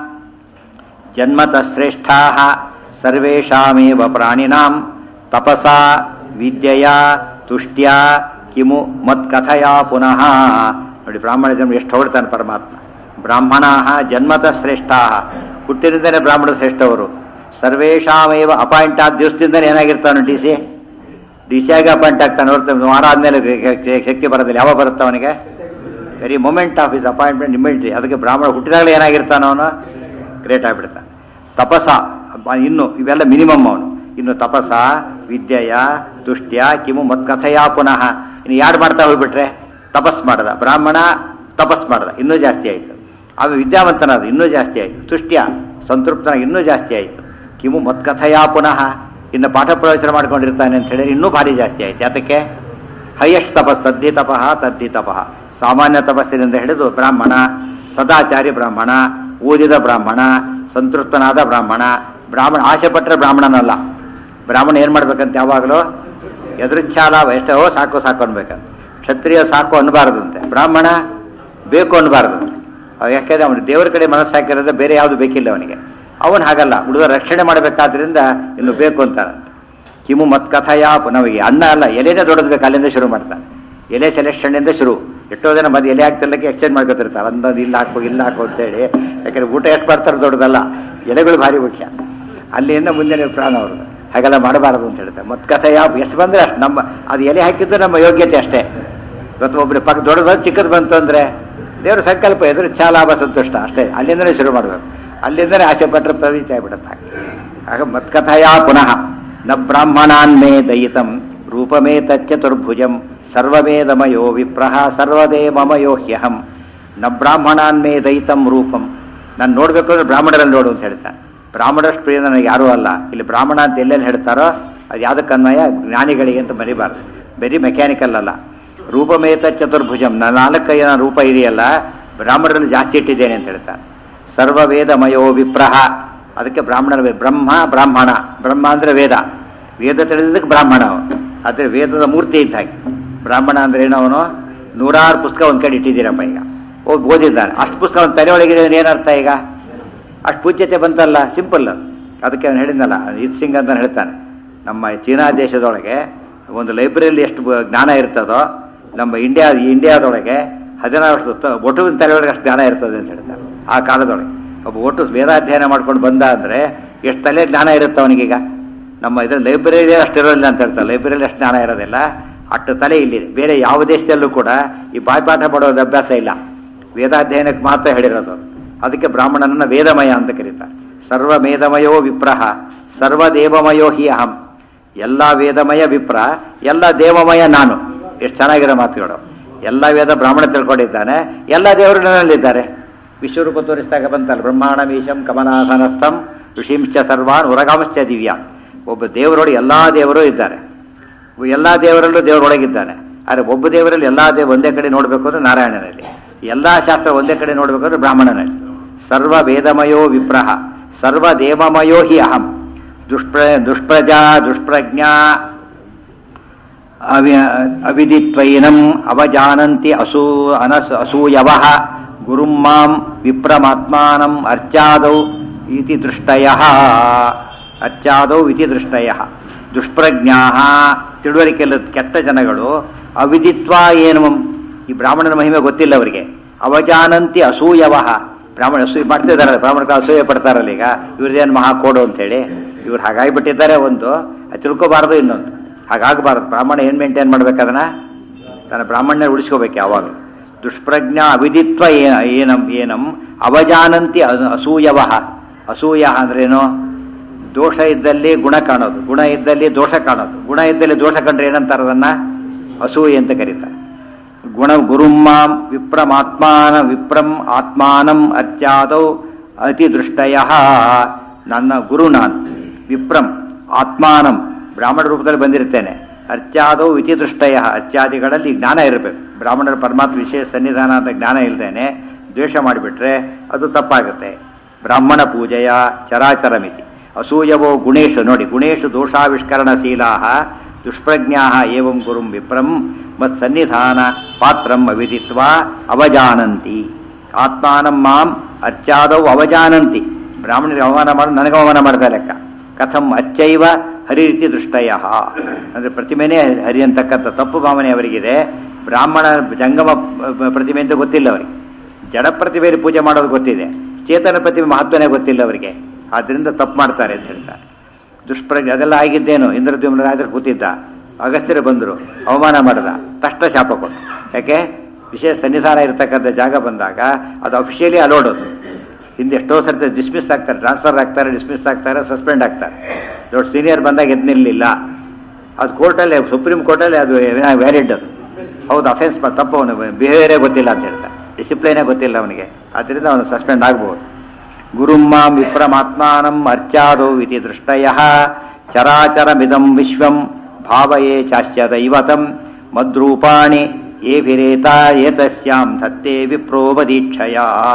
[SPEAKER 1] ಜನ್ಮತಃ ಶ್ರೇಷ್ಠಾ ಸರ್ವೇಷಾಮೇವ ಪ್ರಾಣಿನಾಂ ತಪಸಾ ವಿದ್ಯೆಯ ತುಷ್ಟ್ಯ ಕಿಮು ಮತ್ಕಥಯ ಪುನಃ ನೋಡಿ ಬ್ರಾಹ್ಮಣ ಜನ್ಮ ಎಷ್ಟು ಹೊಡ್ತಾನೆ ಪರಮಾತ್ಮ ಬ್ರಾಹ್ಮಣ ಜನ್ಮತಃ ಶ್ರೇಷ್ಠಾ ಹುಟ್ಟಿನಿಂದಲೇ ಬ್ರಾಹ್ಮಣ ಶ್ರೇಷ್ಠವರು ಸರ್ವೇಷಾಮೇವ ಅಪಾಯಿಂಟ್ ಆದ ದಿವಸದಿಂದಲೇ ಏನಾಗಿರ್ತಾನೆ ಡಿ ಸಿ ಡಿ ಸಿ ಆಗಿ ಅಪಾಯಿಂಟ್ ಆಗ್ತಾನೆ ಹೊರತು ವಾರ ಆದ್ಮೇಲೆ ಶಕ್ತಿ ಬರೋದಿಲ್ಲ ಯಾವಾಗ ಬರುತ್ತೆ ಅವನಿಗೆ very moment of is appointment immediately ಅದಕ್ಕೆ ಬ್ರಾಹ್ಮಣ ಹುಟ್ಟಿದಾಗಲೇ ಏನಾಗಿರ್ತಾನ ಅವನು ಗ್ರೇಟ್ ಆಗಿಬಿಡ್ತಾನೆ ತಪಸ ಅಬ್ಬ- ಇನ್ನು ಇವೆಲ್ಲ ಮಿನಿಮಮ್ ಅವನು ಇನ್ನು ತಪಸ ವಿದ್ಯೆಯ ತುಷ್ಟ್ಯ ಕಿಮು ಮತ್ಕಥಯ ಪುನಃ ಇನ್ನು ಯಾರು ಮಾಡ್ತಾ ಹೋಗ್ಬಿಟ್ರೆ ತಪಸ್ ಮಾಡದ ಬ್ರಾಹ್ಮಣ ತಪಸ್ ಮಾಡದ ಇನ್ನೂ ಜಾಸ್ತಿ ಆಯಿತು ಆಮೇಲೆ ವಿದ್ಯಾವಂತನಾದ ಇನ್ನೂ ಜಾಸ್ತಿ ಆಯಿತು ತುಷ್ಟ್ಯ ಸಂತೃಪ್ತನ ಇನ್ನೂ ಜಾಸ್ತಿ ಆಯಿತು ಕಿಮು ಮತ್ಕಥಯ ಪುನಃ ಇನ್ನು ಪಾಠ ಪ್ರವಚನ ಮಾಡ್ಕೊಂಡಿರ್ತಾನೆ ಅಂತ ಹೇಳಿದ್ರೆ ಇನ್ನೂ ಭಾರಿ ಜಾಸ್ತಿ ಆಯ್ತು ಯಾತಕ್ಕೆ ಹೈಯೆಸ್ಟ್ ತಪಸ್ ತದ್ದಿ ತಪಃ ತದ್ದಿ ತಪಃ ಸಾಮಾನ್ಯ ತಪಸ್ಸಿನಿಂದ ಹಿಡಿದು ಬ್ರಾಹ್ಮಣ ಸದಾಚಾರಿ ಬ್ರಾಹ್ಮಣ ಓದಿದ ಬ್ರಾಹ್ಮಣ ಸಂತೃಪ್ತನಾದ ಬ್ರಾಹ್ಮಣ ಬ್ರಾಹ್ಮಣ ಆಸೆ ಪಟ್ಟರೆ ಬ್ರಾಹ್ಮಣನಲ್ಲ ಬ್ರಾಹ್ಮಣ ಏನು ಮಾಡ್ಬೇಕಂತ ಯಾವಾಗಲೂ ಎದುರಿಚ್ಛಾಲ ಎಷ್ಟೋ ಸಾಕು ಸಾಕು ಅನ್ಬೇಕಂತ ಕ್ಷತ್ರಿಯ ಸಾಕು ಅನ್ಬಾರ್ದಂತೆ ಬ್ರಾಹ್ಮಣ ಬೇಕು ಅನ್ಬಾರ್ದಂತೆ ಅವ್ ಯಾಕೆಂದ್ರೆ ಅವನು ದೇವರ ಕಡೆ ಮನಸ್ಸು ಹಾಕಿರೋದ್ರೆ ಬೇರೆ ಯಾವುದು ಬೇಕಿಲ್ಲ ಅವನಿಗೆ ಅವನು ಹಾಗಲ್ಲ ಉಳಿದ ರಕ್ಷಣೆ ಮಾಡಬೇಕಾದ್ರಿಂದ ಇನ್ನು ಬೇಕು ಅಂತಾನಂತೆ ಕಿಮು ಮತ್ ಕಥಯ ನಮಗೆ ಅನ್ನ ಅಲ್ಲ ಎಲೆನೇ ದೊಡ್ಡದು ಬೇಕು ಅಲ್ಲಿಂದ ಶುರು ಮಾಡ್ತಾನೆ ಎಲೆ ಸೆಲೆಕ್ಷನ್ನಿಂದ ಶುರು ಎಷ್ಟೋ ಜನ ಮದ್ದು ಎಲೆ ಹಾಕ್ತಿಲ್ಲಕ್ಕೆ ಎಕ್ಸ್ಚೇಂಜ್ ಮಾಡ್ಕೊತಿರ್ತಾರೆ ಅಂದದ್ದು ಇಲ್ಲಿ ಹಾಕೋ ಇಲ್ಲಿ ಹಾಕೋ ಅಂತೇಳಿ ಯಾಕಂದ್ರೆ ಊಟ ಎಷ್ಟು ಮಾಡ್ತಾರೆ ದೊಡ್ಡದಲ್ಲ ಎಲೆಗಳು ಭಾರಿ ಮುಖ್ಯ ಅಲ್ಲಿಂದ ಮುಂದೆ ಪ್ರಾಣ ಅವ್ರದ್ದು ಹಾಗೆಲ್ಲ ಮಾಡಬಾರದು ಅಂತ ಹೇಳ್ತಾರೆ ಮತ್ತೆ ಕಥೆ ಯಾವ ಎಷ್ಟು ಬಂದರೆ ಅಷ್ಟು ನಮ್ಮ ಅದು ಎಲೆ ಹಾಕಿದ್ದು ನಮ್ಮ ಯೋಗ್ಯತೆ ಅಷ್ಟೇ ಇವತ್ತು ಒಬ್ಬರು ಪಕ್ಕ ದೊಡ್ಡದು ಬಂದು ಚಿಕ್ಕದು ಬಂತು ಅಂದರೆ ದೇವರ ಸಂಕಲ್ಪ ಎದುರು ಛಾ ಲಾಭ ಸಂತುಷ್ಟ ಅಷ್ಟೇ ಅಲ್ಲಿಂದನೇ ಶುರು ಮಾಡಬೇಕು ಅಲ್ಲಿಂದನೇ ಆಸೆ ಪಟ್ಟರೆ ಪ್ರವೀತ ಆಗಿಬಿಡುತ್ತೆ ಆಗ ಮತ್ಕಥಯ ಪುನಃ ನ ಬ್ರಾಹ್ಮಣಾನ್ ಮೇ ದಯಿತಂ ರೂಪಮೇ ತಚ್ಚತುರ್ಭುಜಂ ಸರ್ವವೇದಮಯೋ ವಿಪ್ರಹ ಸರ್ವದೇ ಮಮಯೋ ಹ್ಯಹಂ ನ ಬ್ರಾಹ್ಮಣಾನ್ ಮೇ ದಯಿತಂ ರೂಪಂ ನಾನು ನೋಡಬೇಕು ಅಂದ್ರೆ ಬ್ರಾಹ್ಮಣರಲ್ಲಿ ನೋಡು ಅಂತ ಹೇಳ್ತಾನೆ ಬ್ರಾಹ್ಮಣಷ್ಟು ಪ್ರಿಯ ನನಗೆ ಯಾರೂ ಅಲ್ಲ ಇಲ್ಲಿ ಬ್ರಾಹ್ಮಣ ಅಂತ ಎಲ್ಲೆಲ್ಲಿ ಹೇಳ್ತಾರೋ ಅದು ಯಾವುದಕ್ಕೆ ಅನ್ವಯ ಜ್ಞಾನಿಗಳಿಗೆ ಅಂತ ಮರಿಬಾರ್ದು ಬರೀ ಮೆಕ್ಯಾನಿಕಲ್ ಅಲ್ಲ ರೂಪಮೇತ ಚತುರ್ಭುಜಂ ನನ್ನ ನಾಲ್ಕೈನ ರೂಪ ಇದೆಯಲ್ಲ ಬ್ರಾಹ್ಮಣರಲ್ಲಿ ಜಾಸ್ತಿ ಇಟ್ಟಿದ್ದೇನೆ ಅಂತ ಹೇಳ್ತಾನೆ ಸರ್ವವೇದಮಯೋ ವಿಪ್ರಹ ಅದಕ್ಕೆ ಬ್ರಾಹ್ಮಣರ ವೇ- ಬ್ರಹ್ಮ ಬ್ರಾಹ್ಮಣ ಬ್ರಹ್ಮ ಅಂದರೆ ವೇದ ವೇದ ತಿಳಿದಕ್ಕೆ ಬ್ರಾಹ್ಮಣ ಅವನು ಆದರೆ ವೇದದ ಮೂರ್ತಿ ಇದ್ದ ಹಾಗೆ ಬ್ರಾಹ್ಮಣ ಅಂದ್ರೆ ಏನು ಅವನು ನೂರಾರು ಪುಸ್ತಕ ಒಂದು ಕಡೆ ಇಟ್ಟಿದ್ದೀರಪ್ಪ ಈಗ ಹೋಗಿ ಓದಿದ್ದಾನೆ ಅಷ್ಟು ಪುಸ್ತಕ ಒಂದು ತಲೆ ಒಳಗಿದೆ ಏನರ್ಥ ಈಗ ಅಷ್ಟು ಪೂಜ್ಯತೆ ಬಂತಲ್ಲ ಸಿಂಪಲ್ ಅದಕ್ಕೆ ಅವನು ಹೇಳಿದ್ನಲ್ಲ ಇದ್ ಸಿಂಗ್ ಅಂತ ಹೇಳ್ತಾನೆ ನಮ್ಮ ಚೀನಾ ದೇಶದೊಳಗೆ ಒಂದು ಲೈಬ್ರರಿಯಲ್ಲಿ ಎಷ್ಟು ಬ- ಜ್ಞಾನ ಇರ್ತದೋ ನಮ್ಮ ಇಂಡಿಯಾ ಇಂಡಿಯಾದೊಳಗೆ ಹದಿನಾರು ವರ್ಷದ ಒಟ್ಟು ತಲೆಯೊಳಗೆ ಅಷ್ಟು ಜ್ಞಾನ ಇರ್ತದೆ ಅಂತ ಹೇಳ್ತಾರೆ ಆ ಕಾಲದೊಳಗೆ ಒಬ್ಬ ಒಟ್ಟು ವೇದಾಧ್ಯಯನ ಮಾಡ್ಕೊಂಡು ಬಂದ ಅಂದರೆ ಎಷ್ಟು ತಲೆ ಜ್ಞಾನ ಇರುತ್ತೆ ಅವನಿಗೀಗ ನಮ್ಮ ಇದ್ರ ಲೈಬ್ರರಿ ಅಷ್ಟು ಇರೋದಿಲ್ಲ ಅಂತ ಹೇಳ್ತಾರೆ ಲೈಬ್ರರಿಯಲ್ಲಿ ಅಷ್ಟು ಜ್ಞಾನ ಇರೋದಿಲ್ಲ ಅಷ್ಟು ತಲೆ ಇಲ್ಲಿದೆ ಬೇರೆ ಯಾವ ದೇಶದಲ್ಲೂ ಕೂಡ ಈ ಬಾಯ್ಪಾಠ ಮಾಡೋದು ಅಭ್ಯಾಸ ಇಲ್ಲ ವೇದಾಧ್ಯಯನಕ್ಕೆ ಮಾತ್ರ ಹೇಳಿರೋದು ಅದಕ್ಕೆ ಬ್ರಾಹ್ಮಣನನ್ನ ವೇದಮಯ ಅಂತ ಕರೀತಾರೆ ಸರ್ವ ಮೇಧಮಯೋ ವಿಪ್ರಹ ಸರ್ವ ದೇವಮಯೋ ಹಿ ಅಹಂ ಎಲ್ಲ ವೇದಮಯ ವಿಪ್ರ ಎಲ್ಲ ದೇವಮಯ ನಾನು ಎಷ್ಟು ಚೆನ್ನಾಗಿರೋ ಮಾತುಗಳು ಎಲ್ಲ ವೇದ ಬ್ರಾಹ್ಮಣ ತಿಳ್ಕೊಂಡಿದ್ದಾನೆ ಎಲ್ಲ ದೇವರು ನನ್ನಲ್ಲಿದ್ದಾರೆ ವಿಶ್ವರೂಪ ತೋರಿಸಿದಾಗ ಬಂತಲ್ಲ ಬ್ರಹ್ಮಾಂಡ ಮೀಶಂ ಕಮಲಾಸನಸ್ಥಂ ಋಷಿಂಶ್ಚ ಸರ್ವಾನ್ ಉರಗಾಮಶ್ಚ ದಿವ್ಯ ಒಬ್ಬ ದೇವರೊಳಗೆ ಎಲ್ಲ ದೇವರು ಇದ್ದಾರೆ ಎಲ್ಲ ದೇವರಲ್ಲೂ ದೇವರೊಳಗಿದ್ದಾನೆ ಆದರೆ ಒಬ್ಬ ದೇವರಲ್ಲಿ ಎಲ್ಲ ದೇವ ಒಂದೇ ಕಡೆ ನೋಡಬೇಕು ಅಂದ್ರೆ ನಾರಾಯಣನಲ್ಲಿ ಎಲ್ಲ ಶಾಸ್ತ್ರ ಒಂದೇ ಕಡೆ ನೋಡಬೇಕು ಅಂದ್ರೆ ಬ್ರಾಹ್ಮಣನಲ್ಲಿ ಸರ್ವ ವೇದಮಯೋ ವಿಪ್ರಹ ಸರ್ವ ದೇವಮಯೋ ಹಿ ಅಹಂ ದುಷ್ಪ್ರ ದುಷ್ಪ್ರಜಾ ದುಷ್ಪ್ರಜ್ಞಾ ಅವಿ ಅವಿದಿತ್ವೈನಂ ಅವಜಾನಂತಿ ಅಸೂ ಅನಸ್ ಅಸೂಯವ ಗುರುಂ ಮಾಂ ವಿಪ್ರಮಾತ್ಮಾನಂ ಅರ್ಚಾದೌ ಇತಿ ದೃಷ್ಟಯ ಅರ್ಚಾದೌ ಇತಿ ದೃಷ್ಟಯ ದುಷ್ಪ್ರಜ್ಞಾ ತಿಳುವಳಿಕೆಲ್ಲ ಕೆಟ್ಟ ಜನಗಳು ಅವಿದಿತ್ವ ಏನು ಈ ಬ್ರಾಹ್ಮಣನ ಮಹಿಮೆ ಗೊತ್ತಿಲ್ಲ ಅವರಿಗೆ ಅವಜಾನಂತಿ ಅಸೂಯವ ಬ್ರಾಹ್ಮಣ ಅಸೂಯೆ ಮಾಡ್ತಿದಾರಲ್ಲ ಬ್ರಾಹ್ಮಣಗಳು ಅಸೂಯೆ ಪಡ್ತಾರಲ್ಲ ಈಗ ಇವ್ರದ್ದೇನು ಮಹಾ ಕೋಡು ಅಂತೇಳಿ ಇವ್ರು ಹಾಗಾಗಿಬಿಟ್ಟಿದ್ದಾರೆ ಒಂದು ಅದು ತಿಳ್ಕೊಬಾರ್ದು ಇನ್ನೊಂದು ಹಾಗಾಗಬಾರ್ದು ಬ್ರಾಹ್ಮಣ ಏನು ಮೇಂಟೈನ್ ಮಾಡ್ಬೇಕದನ್ನ ತನ್ನ ಬ್ರಾಹ್ಮಣ್ಯ ಉಳಿಸ್ಕೋಬೇಕು ಯಾವಾಗ ದುಷ್ಪ್ರಜ್ಞಾ ಅವಿದಿತ್ವ ಏ- ಏನಂ ಏನಂ ಅವಜಾನಂತಿ ಅ- ಅಸೂಯವ ಅಸೂಯ ಅಂದ್ರೇನು ದೋಷ ಇದ್ದಲ್ಲಿ ಗುಣ ಕಾಣೋದು ಗುಣ ಇದ್ದಲ್ಲಿ ದೋಷ ಕಾಣೋದು ಗುಣ ಇದ್ದಲ್ಲಿ ದೋಷ ಕಂಡ್ರೆ ಏನಂತಾರೆ ಅದನ್ನ ಅಸೂಯೆ ಅಂತ ಕರೀತಾರೆ ಗುಣ ಗುರುಮ್ಮಾಂ ವಿಪ್ರಮಾತ್ಮಾನ ವಿಪ್ರಂ ಆತ್ಮಾನಂ ಅರ್ಚಾದೌ ಅತಿ ದೃಷ್ಟಯ ನನ್ನ ಗುರು ನಾನು ವಿಪ್ರಂ ಆತ್ಮಾನಂ ಬ್ರಾಹ್ಮಣ ರೂಪದಲ್ಲಿ ಬಂದಿರ್ತೇನೆ ಅರ್ಚಾದೌ ಇತಿ ದೃಷ್ಟಯ ಅರ್ಚಾದಿಗಳಲ್ಲಿ ಜ್ಞಾನ ಇರಬೇಕು ಬ್ರಾಹ್ಮಣರ ಪರಮಾತ್ಮ ವಿಶೇಷ ಸನ್ನಿಧಾನ ಅಂತ ಜ್ಞಾನ ಇಲ್ದೇನೆ ದ್ವೇಷ ಮಾಡಿಬಿಟ್ರೆ ಅದು ತಪ್ಪಾಗುತ್ತೆ ಬ್ರಾಹ್ಮಣ ಪೂಜೆಯ ಚರಾಚರಮಿತಿ ಅಸೂಯವೋ ಗುಣೇಶು ನೋಡಿ ಗುಣೇಶು ದೋಷಾವಿಷ್ಕರಣಶೀಲಾ ದುಷ್ಪ್ರಜ್ಞಾ ಏವಂ ಗುರುಂ ವಿಪ್ರಂ ಮತ್ಸನ್ನಿಧಾನ ಪಾತ್ರಂ ಅವಿದಿತ್ವ ಅವಜಾನಂತಿ ಆತ್ಮಾನಂ ಮಾಂ ಅರ್ಚಾದವು ಅವಜಾನಂತಿ ಬ್ರಾಹ್ಮಣರಿಗೆ ಅವಮಾನ ಮಾಡಿ ನನಗೆ ಅವಮಾನ ಮಾಡಿದ ಲೆಕ್ಕ ಕಥಂ ಅಚ್ಚೈವ ಹರಿ ರೀತಿ ದೃಷ್ಟಯ ಅಂದರೆ ಪ್ರತಿಮೆನೇ ಹರಿ ಅಂತಕ್ಕಂಥ ತಪ್ಪು ಭಾವನೆ ಅವರಿಗಿದೆ ಬ್ರಾಹ್ಮಣ ಜಂಗಮ ಪ- ಪ್ರತಿಮೆ ಅಂತ ಗೊತ್ತಿಲ್ಲ ಅವರಿಗೆ ಜಡ ಪ್ರತಿಮೆಯಲ್ಲಿ ಪೂಜೆ ಮಾಡೋದು ಗೊತ್ತಿದೆ ಚೇತನ ಪ್ರತಿಮೆ ಮಹತ್ವನೇ ಗೊತ್ತಿಲ್ಲ ಅವರಿಗೆ ಆದ್ದರಿಂದ ತಪ್ಪು ಮಾಡ್ತಾರೆ ಅಂತ ಹೇಳ್ತಾರೆ ದುಷ್ಪ್ರಜ್ಞೆ ಅದೆಲ್ಲ ಆಗಿದ್ದೇನು ಇಂದ್ರದ್ಯುಮ್ನ ರಾಜರು ಕೂತಿದ್ದ ಅಗಸ್ತ್ಯರು ಬಂದರು ಅವಮಾನ ಮಾಡಿದ ತಕ್ಷಣ ಶಾಪ ಕೊಟ್ಟು ಯಾಕೆ ವಿಶೇಷ ಸನ್ನಿಧಾನ ಇರತಕ್ಕಂಥ ಜಾಗ ಬಂದಾಗ ಅದು ಅಫಿಷಿಯಲಿ ಅಲೋಡೋದು ಹಿಂದೆ ಎಷ್ಟೋ ಸರ್ತಿ ಡಿಸ್ಮಿಸ್ ಆಗ್ತಾರೆ ಟ್ರಾನ್ಸ್ಫರ್ ಆಗ್ತಾರೆ ಡಿಸ್ಮಿಸ್ ಆಗ್ತಾರೆ ಸಸ್ಪೆಂಡ್ ಆಗ್ತಾರೆ ದೊಡ್ಡ ಸೀನಿಯರ್ ಬಂದಾಗ ಎದ್ದು ನಿಲ್ಲಲಿಲ್ಲ ಅದು ಕೋರ್ಟಲ್ಲಿ ಸುಪ್ರೀಂ ಕೋರ್ಟಲ್ಲಿ ಅದು ವ್ಯಾಲಿಡ್ ಅದು ಹೌದು ಅಫೆನ್ಸ್ ತಪ್ಪು ಅವನು ಬಿಹೇವಿಯರೇ ಗೊತ್ತಿಲ್ಲ ಅಂತ ಹೇಳ್ತಾರೆ ಡಿಸಿಪ್ಲೈನೇ ಗೊತ್ತಿಲ್ಲ ಅವನಿಗೆ ಆದ್ದರಿಂದ ಅವನು ಸಸ್ಪೆಂಡ್ ಆಗ್ಬೋದು ಗುರುಮ್ಮಾಂ ವಿಪ್ರಮಾತ್ಮಾನಂ ಅರ್ಚಾದೋ ಇತಿ ದೃಷ್ಟಯ ಚರಾಚರಮಿದಂ ವಿಶ್ವಂ ಭಾವಯೇ ಚಾಶ್ಚ ದೈವತಂ ಮದ್ರೂಪಾಣಿ ಏಭಿರೇತ ಏತಸ್ಯಾಂ ಧತ್ತೆ ವಿಪ್ರೋಪದೀಕ್ಷಯ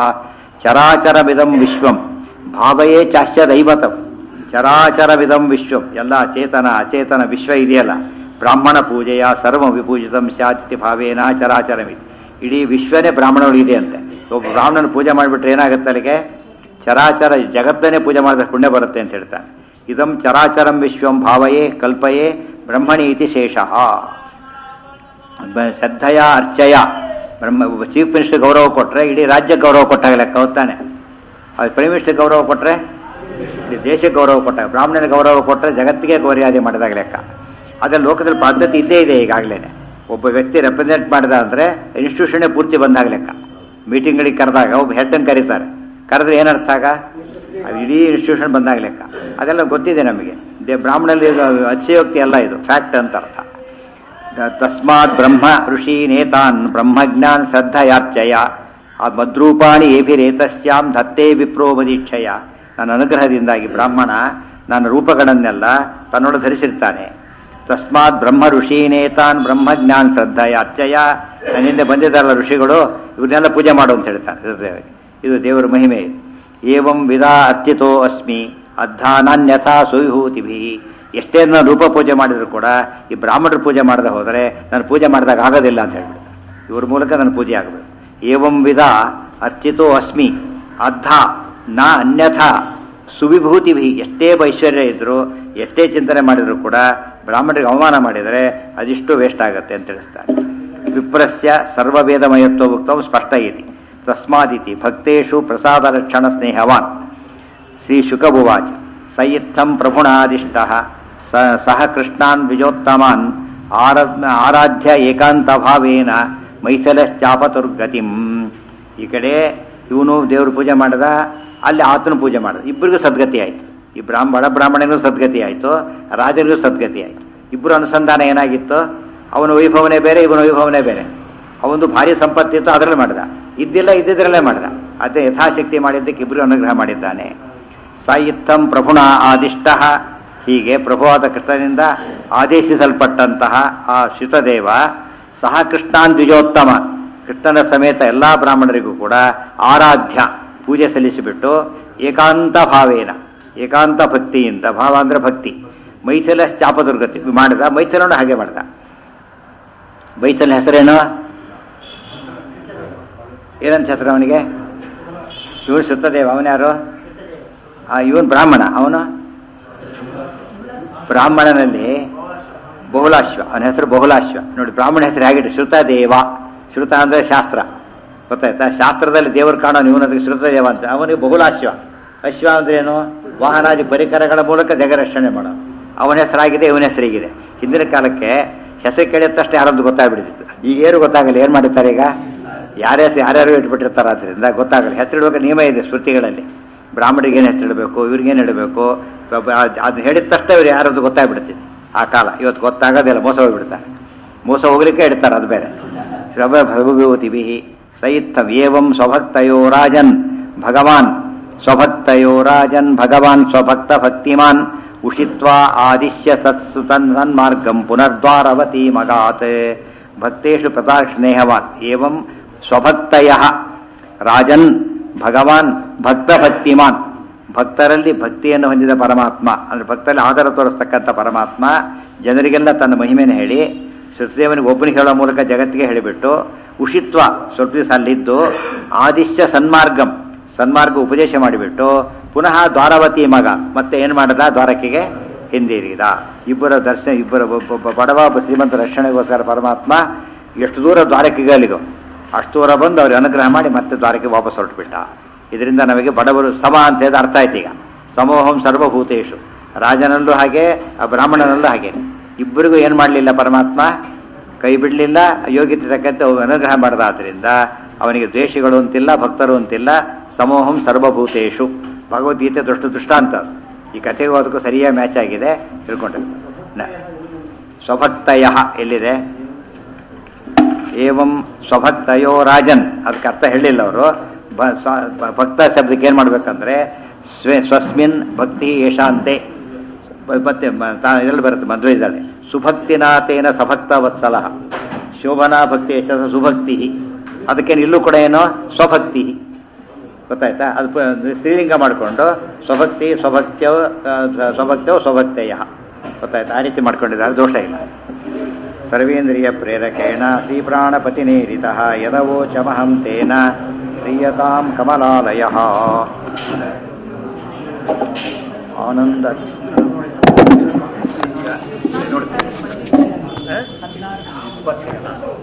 [SPEAKER 1] ಚರಾಚರಮಿದಂ ವಿಶ್ವಂ ಭಾವಯೇ ಚಾಶ್ಚ ದೈವತಂ ಚರಾಚರವಿದಂ ವಿಶ್ವಂ ಎಲ್ಲ ಚೇತನ ಅಚೇತನ ವಿಶ್ವ ಇದೆಯಲ್ಲ ಬ್ರಾಹ್ಮಣ ಪೂಜೆಯ ಸರ್ವ ವಿಪೂಜಿತಂ ಸ್ಯಾತಿ ಭಾವೇನ ಚರಾಚರಮಿ ಇಡೀ ವಿಶ್ವನೇ ಬ್ರಾಹ್ಮಣಗಳಿದೆ ಅಂತೆ ಒಬ್ಬ ಬ್ರಾಹ್ಮಣನ ಪೂಜೆ ಮಾಡಿಬಿಟ್ರೆ ಏನಾಗುತ್ತೆ ಅಲ್ಲಿಗೆ ಚರಾಚರ ಜಗತ್ತನ್ನೇ ಪೂಜೆ ಮಾಡಿದ್ರೆ ಪುಣ್ಯ ಬರುತ್ತೆ ಅಂತ ಹೇಳ್ತಾನೆ ಇದಂ ಚರಾಚರಂ ವಿಶ್ವಂ ಭಾವಯೇ ಕಲ್ಪಯೇ ಬ್ರಹ್ಮಣಿ ಇತಿ ಶೇಷ ಬ- ಶ್ರದ್ಧೆಯ ಅರ್ಚಯ ಬ್ರಹ್ಮ ಒಬ್ಬ ಚೀಫ್ ಮಿನಿಸ್ಟರ್ ಗೌರವ ಕೊಟ್ಟರೆ ಇಡೀ ರಾಜ್ಯಕ್ಕೆ ಗೌರವ ಕೊಟ್ಟಾಗ ಲೆಕ್ಕ ಹೋಗ್ತಾನೆ ಅದು ಪ್ರೈಮ್ ಮಿನಿಸ್ಟರ್ ಗೌರವ ಕೊಟ್ಟರೆ ಇಡೀ ದೇಶಕ್ಕೆ ಗೌರವ ಕೊಟ್ಟಾಗ ಬ್ರಾಹ್ಮಣನ ಗೌರವ ಕೊಟ್ಟರೆ ಜಗತ್ತಿಗೆ ಗೌರ್ಯಾದಿ ಮಾಡಿದಾಗ ಲೆಕ್ಕ ಅದೇ ಲೋಕದಲ್ಲಿ ಪದ್ಧತಿ ಇದ್ದೇ ಇದೆ ಈಗಾಗಲೇ ಒಬ್ಬ ವ್ಯಕ್ತಿ ರೆಪ್ರೆಸೆಂಟ್ ಮಾಡಿದ ಅಂದರೆ ಇನ್ಸ್ಟಿಟ್ಯೂಷನ್ನೇ ಪೂರ್ತಿ ಬಂದಾಗ ಲೆಕ್ಕ ಮೀಟಿಂಗ್ಗಳಿಗೆ ಕರೆದಾಗ ಒಬ್ಬ ಹೆಡ್ಡನ್ನು ಕರೀತಾರೆ ಕರೆದ್ರೆ ಏನರ್ಥ ಆಗ ಅದು ಇಡೀ ಇನ್ಸ್ಟಿಟ್ಯೂಷನ್ ಬಂದಾಗ ಲೆಕ್ಕ ಅದೆಲ್ಲ ಗೊತ್ತಿದೆ ನಮಗೆ ದೇ ಬ್ರಾಹ್ಮಣಲ್ಲಿ ಇದು ಅತಿಶಯೋಕ್ತಿ ಅಲ್ಲ ಇದು ಫ್ಯಾಕ್ಟ್ ಅಂತ ಅರ್ಥ ತ- ತಸ್ಮಾತ್ ಬ್ರಹ್ಮ ಋಷಿ ನೇತಾನ್ ಬ್ರಹ್ಮಜ್ಞಾನ್ ಶ್ರದ್ಧಯಾರ್ಚಯ ಆ ಮದ್ರೂಪಾಣಿ ಏಭಿರೇತಸ್ಯಾಂ ದತ್ತೇ ವಿಪ್ರೋಪದೀಕ್ಷಯ ನನ್ನ ಅನುಗ್ರಹದಿಂದಾಗಿ ಬ್ರಾಹ್ಮಣ ನನ್ನ ರೂಪಗಳನ್ನೆಲ್ಲ ತನ್ನೊಳ ಧರಿಸಿರ್ತಾನೆ ತಸ್ಮಾತ್ ಬ್ರಹ್ಮ ಋಷಿ ನೇತಾನ್ ಬ್ರಹ್ಮಜ್ಞಾನ್ ಶ್ರದ್ಧಯಾರ್ಚಯ ನನ್ನಿಂದ ಬಂದಿದ್ದಾರಲ್ಲ ಋಷಿಗಳು ಇವ್ರನ್ನೆಲ್ಲ ಪೂಜೆ ಮಾಡು ಅಂತ ಹೇಳ್ತಾನೆ ಹೃದಯವಾಗಿ. ಇದು ದೇವರ ಮಹಿಮೆ ಏವಂ ವಿಧ ಅರ್ಚಿತೋ ಅಸ್ಮಿ ಅಧ್ಯಾನಾನ್ಯಥಾ ಸುವಿಭೂತಿಭಿ ಎಷ್ಟೇ ನಾನು ರೂಪ ಪೂಜೆ ಮಾಡಿದ್ರು ಕೂಡ ಈ ಬ್ರಾಹ್ಮಣರು ಪೂಜೆ ಮಾಡದೆ ಹೋದರೆ ನಾನು ಪೂಜೆ ಮಾಡಿದಾಗ ಆಗೋದಿಲ್ಲ ಅಂತ ಹೇಳ್ಬಿಡ್ತಾರೆ ಇವ್ರ ಮೂಲಕ ನನ್ನ ಪೂಜೆ ಆಗಬೇಕು ಏವಂ ವಿಧ ಅರ್ಚಿತೋ ಅಸ್ಮಿ ಅದ್ಧ ನ ಅನ್ಯಥಾ ಸುವಿಭೂತಿಭಿ ಎಷ್ಟೇ ಐಶ್ವರ್ಯ ಇದ್ದರೂ ಎಷ್ಟೇ ಚಿಂತನೆ ಮಾಡಿದ್ರು ಕೂಡ ಬ್ರಾಹ್ಮಣರಿಗೆ ಅವಮಾನ ಮಾಡಿದರೆ ಅದಿಷ್ಟು ವೇಸ್ಟ್ ಆಗುತ್ತೆ ಅಂತ ತಿಳಿಸ್ತಾರೆ ವಿಪ್ರಸ್ಯ ಸರ್ವವೇದಮಯತ್ವ ಉಕ್ತಂ ಸ್ಪಷ್ಟ ಇತಿ ತಸ್ಮಾದಿತಿ ಭಕ್ತೇಶು ಪ್ರಸಾದ ಲಕ್ಷಣ ಸ್ನೇಹವಾನ್ ಶ್ರೀ ಶುಕಭುವಾಚ ಸ ಇತ್ತಂ ಪ್ರಭುಣಾದಿಷ್ಟ ಸ ಸಹ ಕೃಷ್ಣಾನ್ ವಿಜೋತ್ತಮಾನ್ ಆರ ಆರಾಧ್ಯ ಏಕಾಂತ ಭಾವೇನ ಮೈಥಿಲಶ್ಚಾಪತುರ್ಗತಿಂ ಈ ಕಡೆ ಇವನು ದೇವ್ರ ಪೂಜೆ ಮಾಡಿದ ಅಲ್ಲಿ ಆತನ ಪೂಜೆ ಮಾಡಿದ ಇಬ್ಬರಿಗೂ ಸದ್ಗತಿ ಆಯಿತು ಈ ಬ್ರಾಹ್ಮ ಬಡ ಬ್ರಾಹ್ಮಣನಿಗೂ ಸದ್ಗತಿ ಆಯಿತು ರಾಜರಿಗೂ ಸದ್ಗತಿ ಆಯಿತು ಇಬ್ಬರು ಅನುಸಂಧಾನ ಏನಾಗಿತ್ತು ಅವನ ವೈಭವನೇ ಬೇರೆ ಇವನ ವೈಭವನೇ ಬೇರೆ ಅವನು ಭಾರಿ ಸಂಪತ್ತಿತ್ತು ಅದರಲ್ಲಿ ಮಾಡಿದ ಇದ್ದಿಲ್ಲ ಇದ್ದಿದ್ರಲ್ಲೇ ಮಾಡಿದ ಅದೇ ಯಥಾಶಕ್ತಿ ಮಾಡಿದ್ದಕ್ಕೆ ಇಬ್ಬರು ಅನುಗ್ರಹ ಮಾಡಿದ್ದಾನೆ ಸಾಯಿತ್ತಂ ಪ್ರಭುಣ ಆದಿಷ್ಟ ಹೀಗೆ ಪ್ರಭುವಾದ ಕೃಷ್ಣನಿಂದ ಆದೇಶಿಸಲ್ಪಟ್ಟಂತಹ ಆ ಶ್ಯುತದೇವ ಸಹ ಕೃಷ್ಣಾನ್ ದ್ವಿಜೋತ್ತಮ ಕೃಷ್ಣನ ಸಮೇತ ಎಲ್ಲ ಬ್ರಾಹ್ಮಣರಿಗೂ ಕೂಡ ಆರಾಧ್ಯ ಪೂಜೆ ಸಲ್ಲಿಸಿಬಿಟ್ಟು ಏಕಾಂತ ಭಾವೇನ ಏಕಾಂತ ಭಕ್ತಿಯಿಂದ ಭಾವ ಅಂದ್ರೆ ಭಕ್ತಿ ಮೈಥಿಲ ಚಾಪದುರ್ಗತಿ ಮಾಡಿದ ಮೈಥಿಲನು ಹಾಗೆ ಮಾಡಿದ ಮೈಥಿಲ ಹೆಸರೇನು ಏನಂತ ಹೆಸರು ಅವನಿಗೆ ಇವನು ಸುತ್ತದೇವ ಅವನ್ಯಾರು ಇವನು ಬ್ರಾಹ್ಮಣ ಅವನು ಬ್ರಾಹ್ಮಣನಲ್ಲಿ ಬಹುಲಾಶ್ವ ಅವನ ಹೆಸರು ಬಹುಲಾಶ್ವ ನೋಡಿ ಬ್ರಾಹ್ಮಣ ಹೆಸರು ಹೇಗಿಟ್ಟು ಶ್ರುತದೇವ ಶ್ರುತ ಅಂದರೆ ಶಾಸ್ತ್ರ ಗೊತ್ತಾಯ್ತಾ ಶಾಸ್ತ್ರದಲ್ಲಿ ದೇವರು ಕಾಣೋ ನೀವು ಅದಕ್ಕೆ ಶ್ರುತದೇವ ಅಂತ ಅವನಿಗೆ ಬಹುಲಾಶ್ವ ಅಶ್ವ ಅಂದ್ರೆ ಏನು ವಾಹನಾದಿ ಪರಿಕರಗಳ ಮೂಲಕ ಜಗರಕ್ಷಣೆ ಮಾಡೋ ಅವನ ಹೆಸರಾಗಿದೆ ಇವನ ಹೆಸರಿಗಿದೆ ಹಿಂದಿನ ಕಾಲಕ್ಕೆ ಹೆಸರು ಕೇಳಿದ ತಕ್ಷಣ ಯಾರೊಂದು ಗೊತ್ತಾಗ್ಬಿಡ್ತಿತ್ತು ಈಗ ಏನು ಗೊತ್ತಾಗಲ್ಲ ಏನು ಮಾಡಿರ್ತಾರೆ ಈಗ ಯಾರ್ಯಾರು ಯಾರ್ಯಾರು ಇಟ್ಬಿಟ್ಟಿರ್ತಾರೆ ಅದರಿಂದ ಗೊತ್ತಾಗಲ್ಲ ಹೆಸರಿಡುವಾಗ ನಿಯಮ ಇದೆ ಶ್ರುತಿಗಳಲ್ಲಿ ಬ್ರಾಹ್ಮಣರಿಗೆ ಏನು ಹೆಸರು ಇಡಬೇಕು ಇವ್ರಿಗೇನು ಇಡಬೇಕು ಅದು ಹೇಳಿದ ತಕ್ಷಣ ಇವ್ರು ಯಾರದ್ದು ಗೊತ್ತಾಗ್ಬಿಡ್ತಿದೆ ಆ ಕಾಲ ಇವತ್ತು ಗೊತ್ತಾಗೋದಿಲ್ಲ ಮೋಸ ಹೋಗ್ಬಿಡ್ತಾರೆ ಮೋಸ ಹೋಗ್ಲಿಕ್ಕೆ ಇಡ್ತಾರೆ ಅದು ಬೇರೆ ಶ್ರಭ ಭಗವಿಭೂತಿಭಿ ಸಯಿತ್ತಂ ಏವಂ ಸ್ವಭಕ್ತಯೋ ರಾಜನ್ ಭಗವಾನ್ ಸ್ವಭಕ್ತಯೋ ರಾಜನ್ ಭಗವಾನ್ ಸ್ವಭಕ್ತ ಭಕ್ತಿಮಾನ್ ಉಷಿತ್ವಾ ಆದಿಶ್ಯ ಸತ್ಸು ತನ್ಮಾರ್ಗಂ ಪುನರ್ದ್ವಾರವತಿ ಮಗಾತ್ ಭಕ್ತೇಶು ಪ್ರತಾಸ್ನೇಹವಾನ್ ಏವಂ ಸ್ವಭಕ್ತಯ ರಾಜನ್ ಭಗವಾನ್ ಭಕ್ತ ಭಕ್ತಿಮಾನ್ ಭಕ್ತರಲ್ಲಿ ಭಕ್ತಿಯನ್ನು ಹೊಂದಿದ ಪರಮಾತ್ಮ ಅಂದ್ರೆ ಭಕ್ತರಲ್ಲಿ ಆಧಾರ ತೋರಿಸ್ತಕ್ಕಂಥ ಪರಮಾತ್ಮ ಜನರಿಗೆಲ್ಲ ತನ್ನ ಮಹಿಮೆಯನ್ನು ಹೇಳಿ ಶ್ರುತದೇವನಿಗೆ ಒಬ್ಬನಿಗೆ ಹೇಳೋ ಮೂಲಕ ಜಗತ್ತಿಗೆ ಹೇಳಿಬಿಟ್ಟು ಉಷಿತ್ವ ಸ್ವಲ್ಪ ದಿವಸ ಅಲ್ಲಿದ್ದು ಆದಿಶ್ಯ ಸನ್ಮಾರ್ಗಂ ಸನ್ಮಾರ್ಗ ಉಪದೇಶ ಮಾಡಿಬಿಟ್ಟು ಪುನಃ ದ್ವಾರವತಿ ಮಗ ಮತ್ತೆ ಏನು ಮಾಡದ ದ್ವಾರಕೆಗೆ ಹಿಂದಿರಿದ ಇಬ್ಬರ ದರ್ಶನ ಇಬ್ಬರ ಒಬ್ಬ ಬಡವ ಒಬ್ಬ ಶ್ರೀಮಂತ ರಕ್ಷಣೆಗೋಸ್ಕರ ಪರಮಾತ್ಮ ಎಷ್ಟು ದೂರ ದ್ವಾರಕೆಗೆ ಅಲ್ಲಿದು ಅಷ್ಟು ದೂರ ಬಂದು ಅವ್ರಿಗೆ ಅನುಗ್ರಹ ಮಾಡಿ ಮತ್ತೆ ದ್ವಾರಕ್ಕೆ ವಾಪಸ್ ಹೊರಟುಬಿಟ್ಟ ಇದರಿಂದ ನಮಗೆ ಬಡವರು ಸಮ ಅಂತ ಹೇಳಿದ ಅರ್ಥ ಆಯ್ತು ಈಗ ಸಮೋಹಂ ಸರ್ವಭೂತೇಶು ರಾಜನಲ್ಲೂ ಹಾಗೆ ಆ ಬ್ರಾಹ್ಮಣನಲ್ಲೂ ಹಾಗೆ ಇಬ್ಬರಿಗೂ ಏನು ಮಾಡಲಿಲ್ಲ ಪರಮಾತ್ಮ ಕೈ ಬಿಡಲಿಲ್ಲ ಯೋಗ್ಯತೆ ತಕ್ಕಂತೆ ಅನುಗ್ರಹ ಮಾಡದಾದ್ರಿಂದ ಅವನಿಗೆ ದ್ವೇಷಿಗಳು ಅಂತಿಲ್ಲ ಭಕ್ತರು ಅಂತಿಲ್ಲ ಸಮೂಹಂ ಸರ್ವಭೂತೇಶು ಭಗವದ್ಗೀತೆ ದೃಷ್ಟ ದೃಷ್ಟಾಂತ ಈ ಕಥೆಗೂ ಅದಕ್ಕೂ ಸರಿಯಾಗಿ ಮ್ಯಾಚ್ ಆಗಿದೆ ತಿಳ್ಕೊಂಡಿರ್ತಾರೆ ಸ್ವಭಕ್ತಯ ಎಲ್ಲಿದೆ ಏವಂ ಸ್ವಭಕ್ತಯೋ ರಾಜನ್ ಅದಕ್ಕೆ ಅರ್ಥ ಹೇಳಿಲ್ಲ ಅವರು ಭಕ್ತ ಶಬ್ದಕ್ಕೆ ಏನು ಮಾಡ್ಬೇಕಂದ್ರೆ ಸ್ವೇ ಸ್ವಸ್ಮಿನ್ ಭಕ್ತಿ ಯಶಾಂತೆ ಮತ್ತೆ ಇದರಲ್ಲಿ ಬರುತ್ತೆ ಮಧ್ವದಲ್ಲಿ ಸುಭಕ್ತಿನಾಥೇನ ಸಭಕ್ತ ವತ್ಸಲ ಶೋಭನಾ ಭಕ್ತಿ ಯಶ ಸುಭಕ್ತಿ ಅದಕ್ಕೇನು ಇಲ್ಲೂ ಕೂಡ ಏನೋ ಸ್ವಭಕ್ತಿ ಗೊತ್ತಾಯ್ತಾ ಅದು ಸ್ತ್ರೀಲಿಂಗ ಮಾಡಿಕೊಂಡು ಸ್ವಭಕ್ತಿ ಸ್ವಭಕ್ತ್ಯವ ಸ್ವಭಕ್ತವ ಸ್ವಭಕ್ತೆಯ ಗೊತ್ತಾಯ್ತಾ ಆ ರೀತಿ ಮಾಡ್ಕೊಂಡಿದ್ದಾರೆ ದೋಷ ಇಲ್ಲ ಸರ್ವೇಂದ್ರಿಯ ಪ್ರೇರಕೇಣ ಶ್ರೀಪ್ರಾಣಪತಿನೇರಿತ ಯದವೋಚಮಹಂ ತೇನ ಪ್ರಿಯತಾಂ ಕಮಲಾಲಯ ಆನಂದ ನೋಡಿ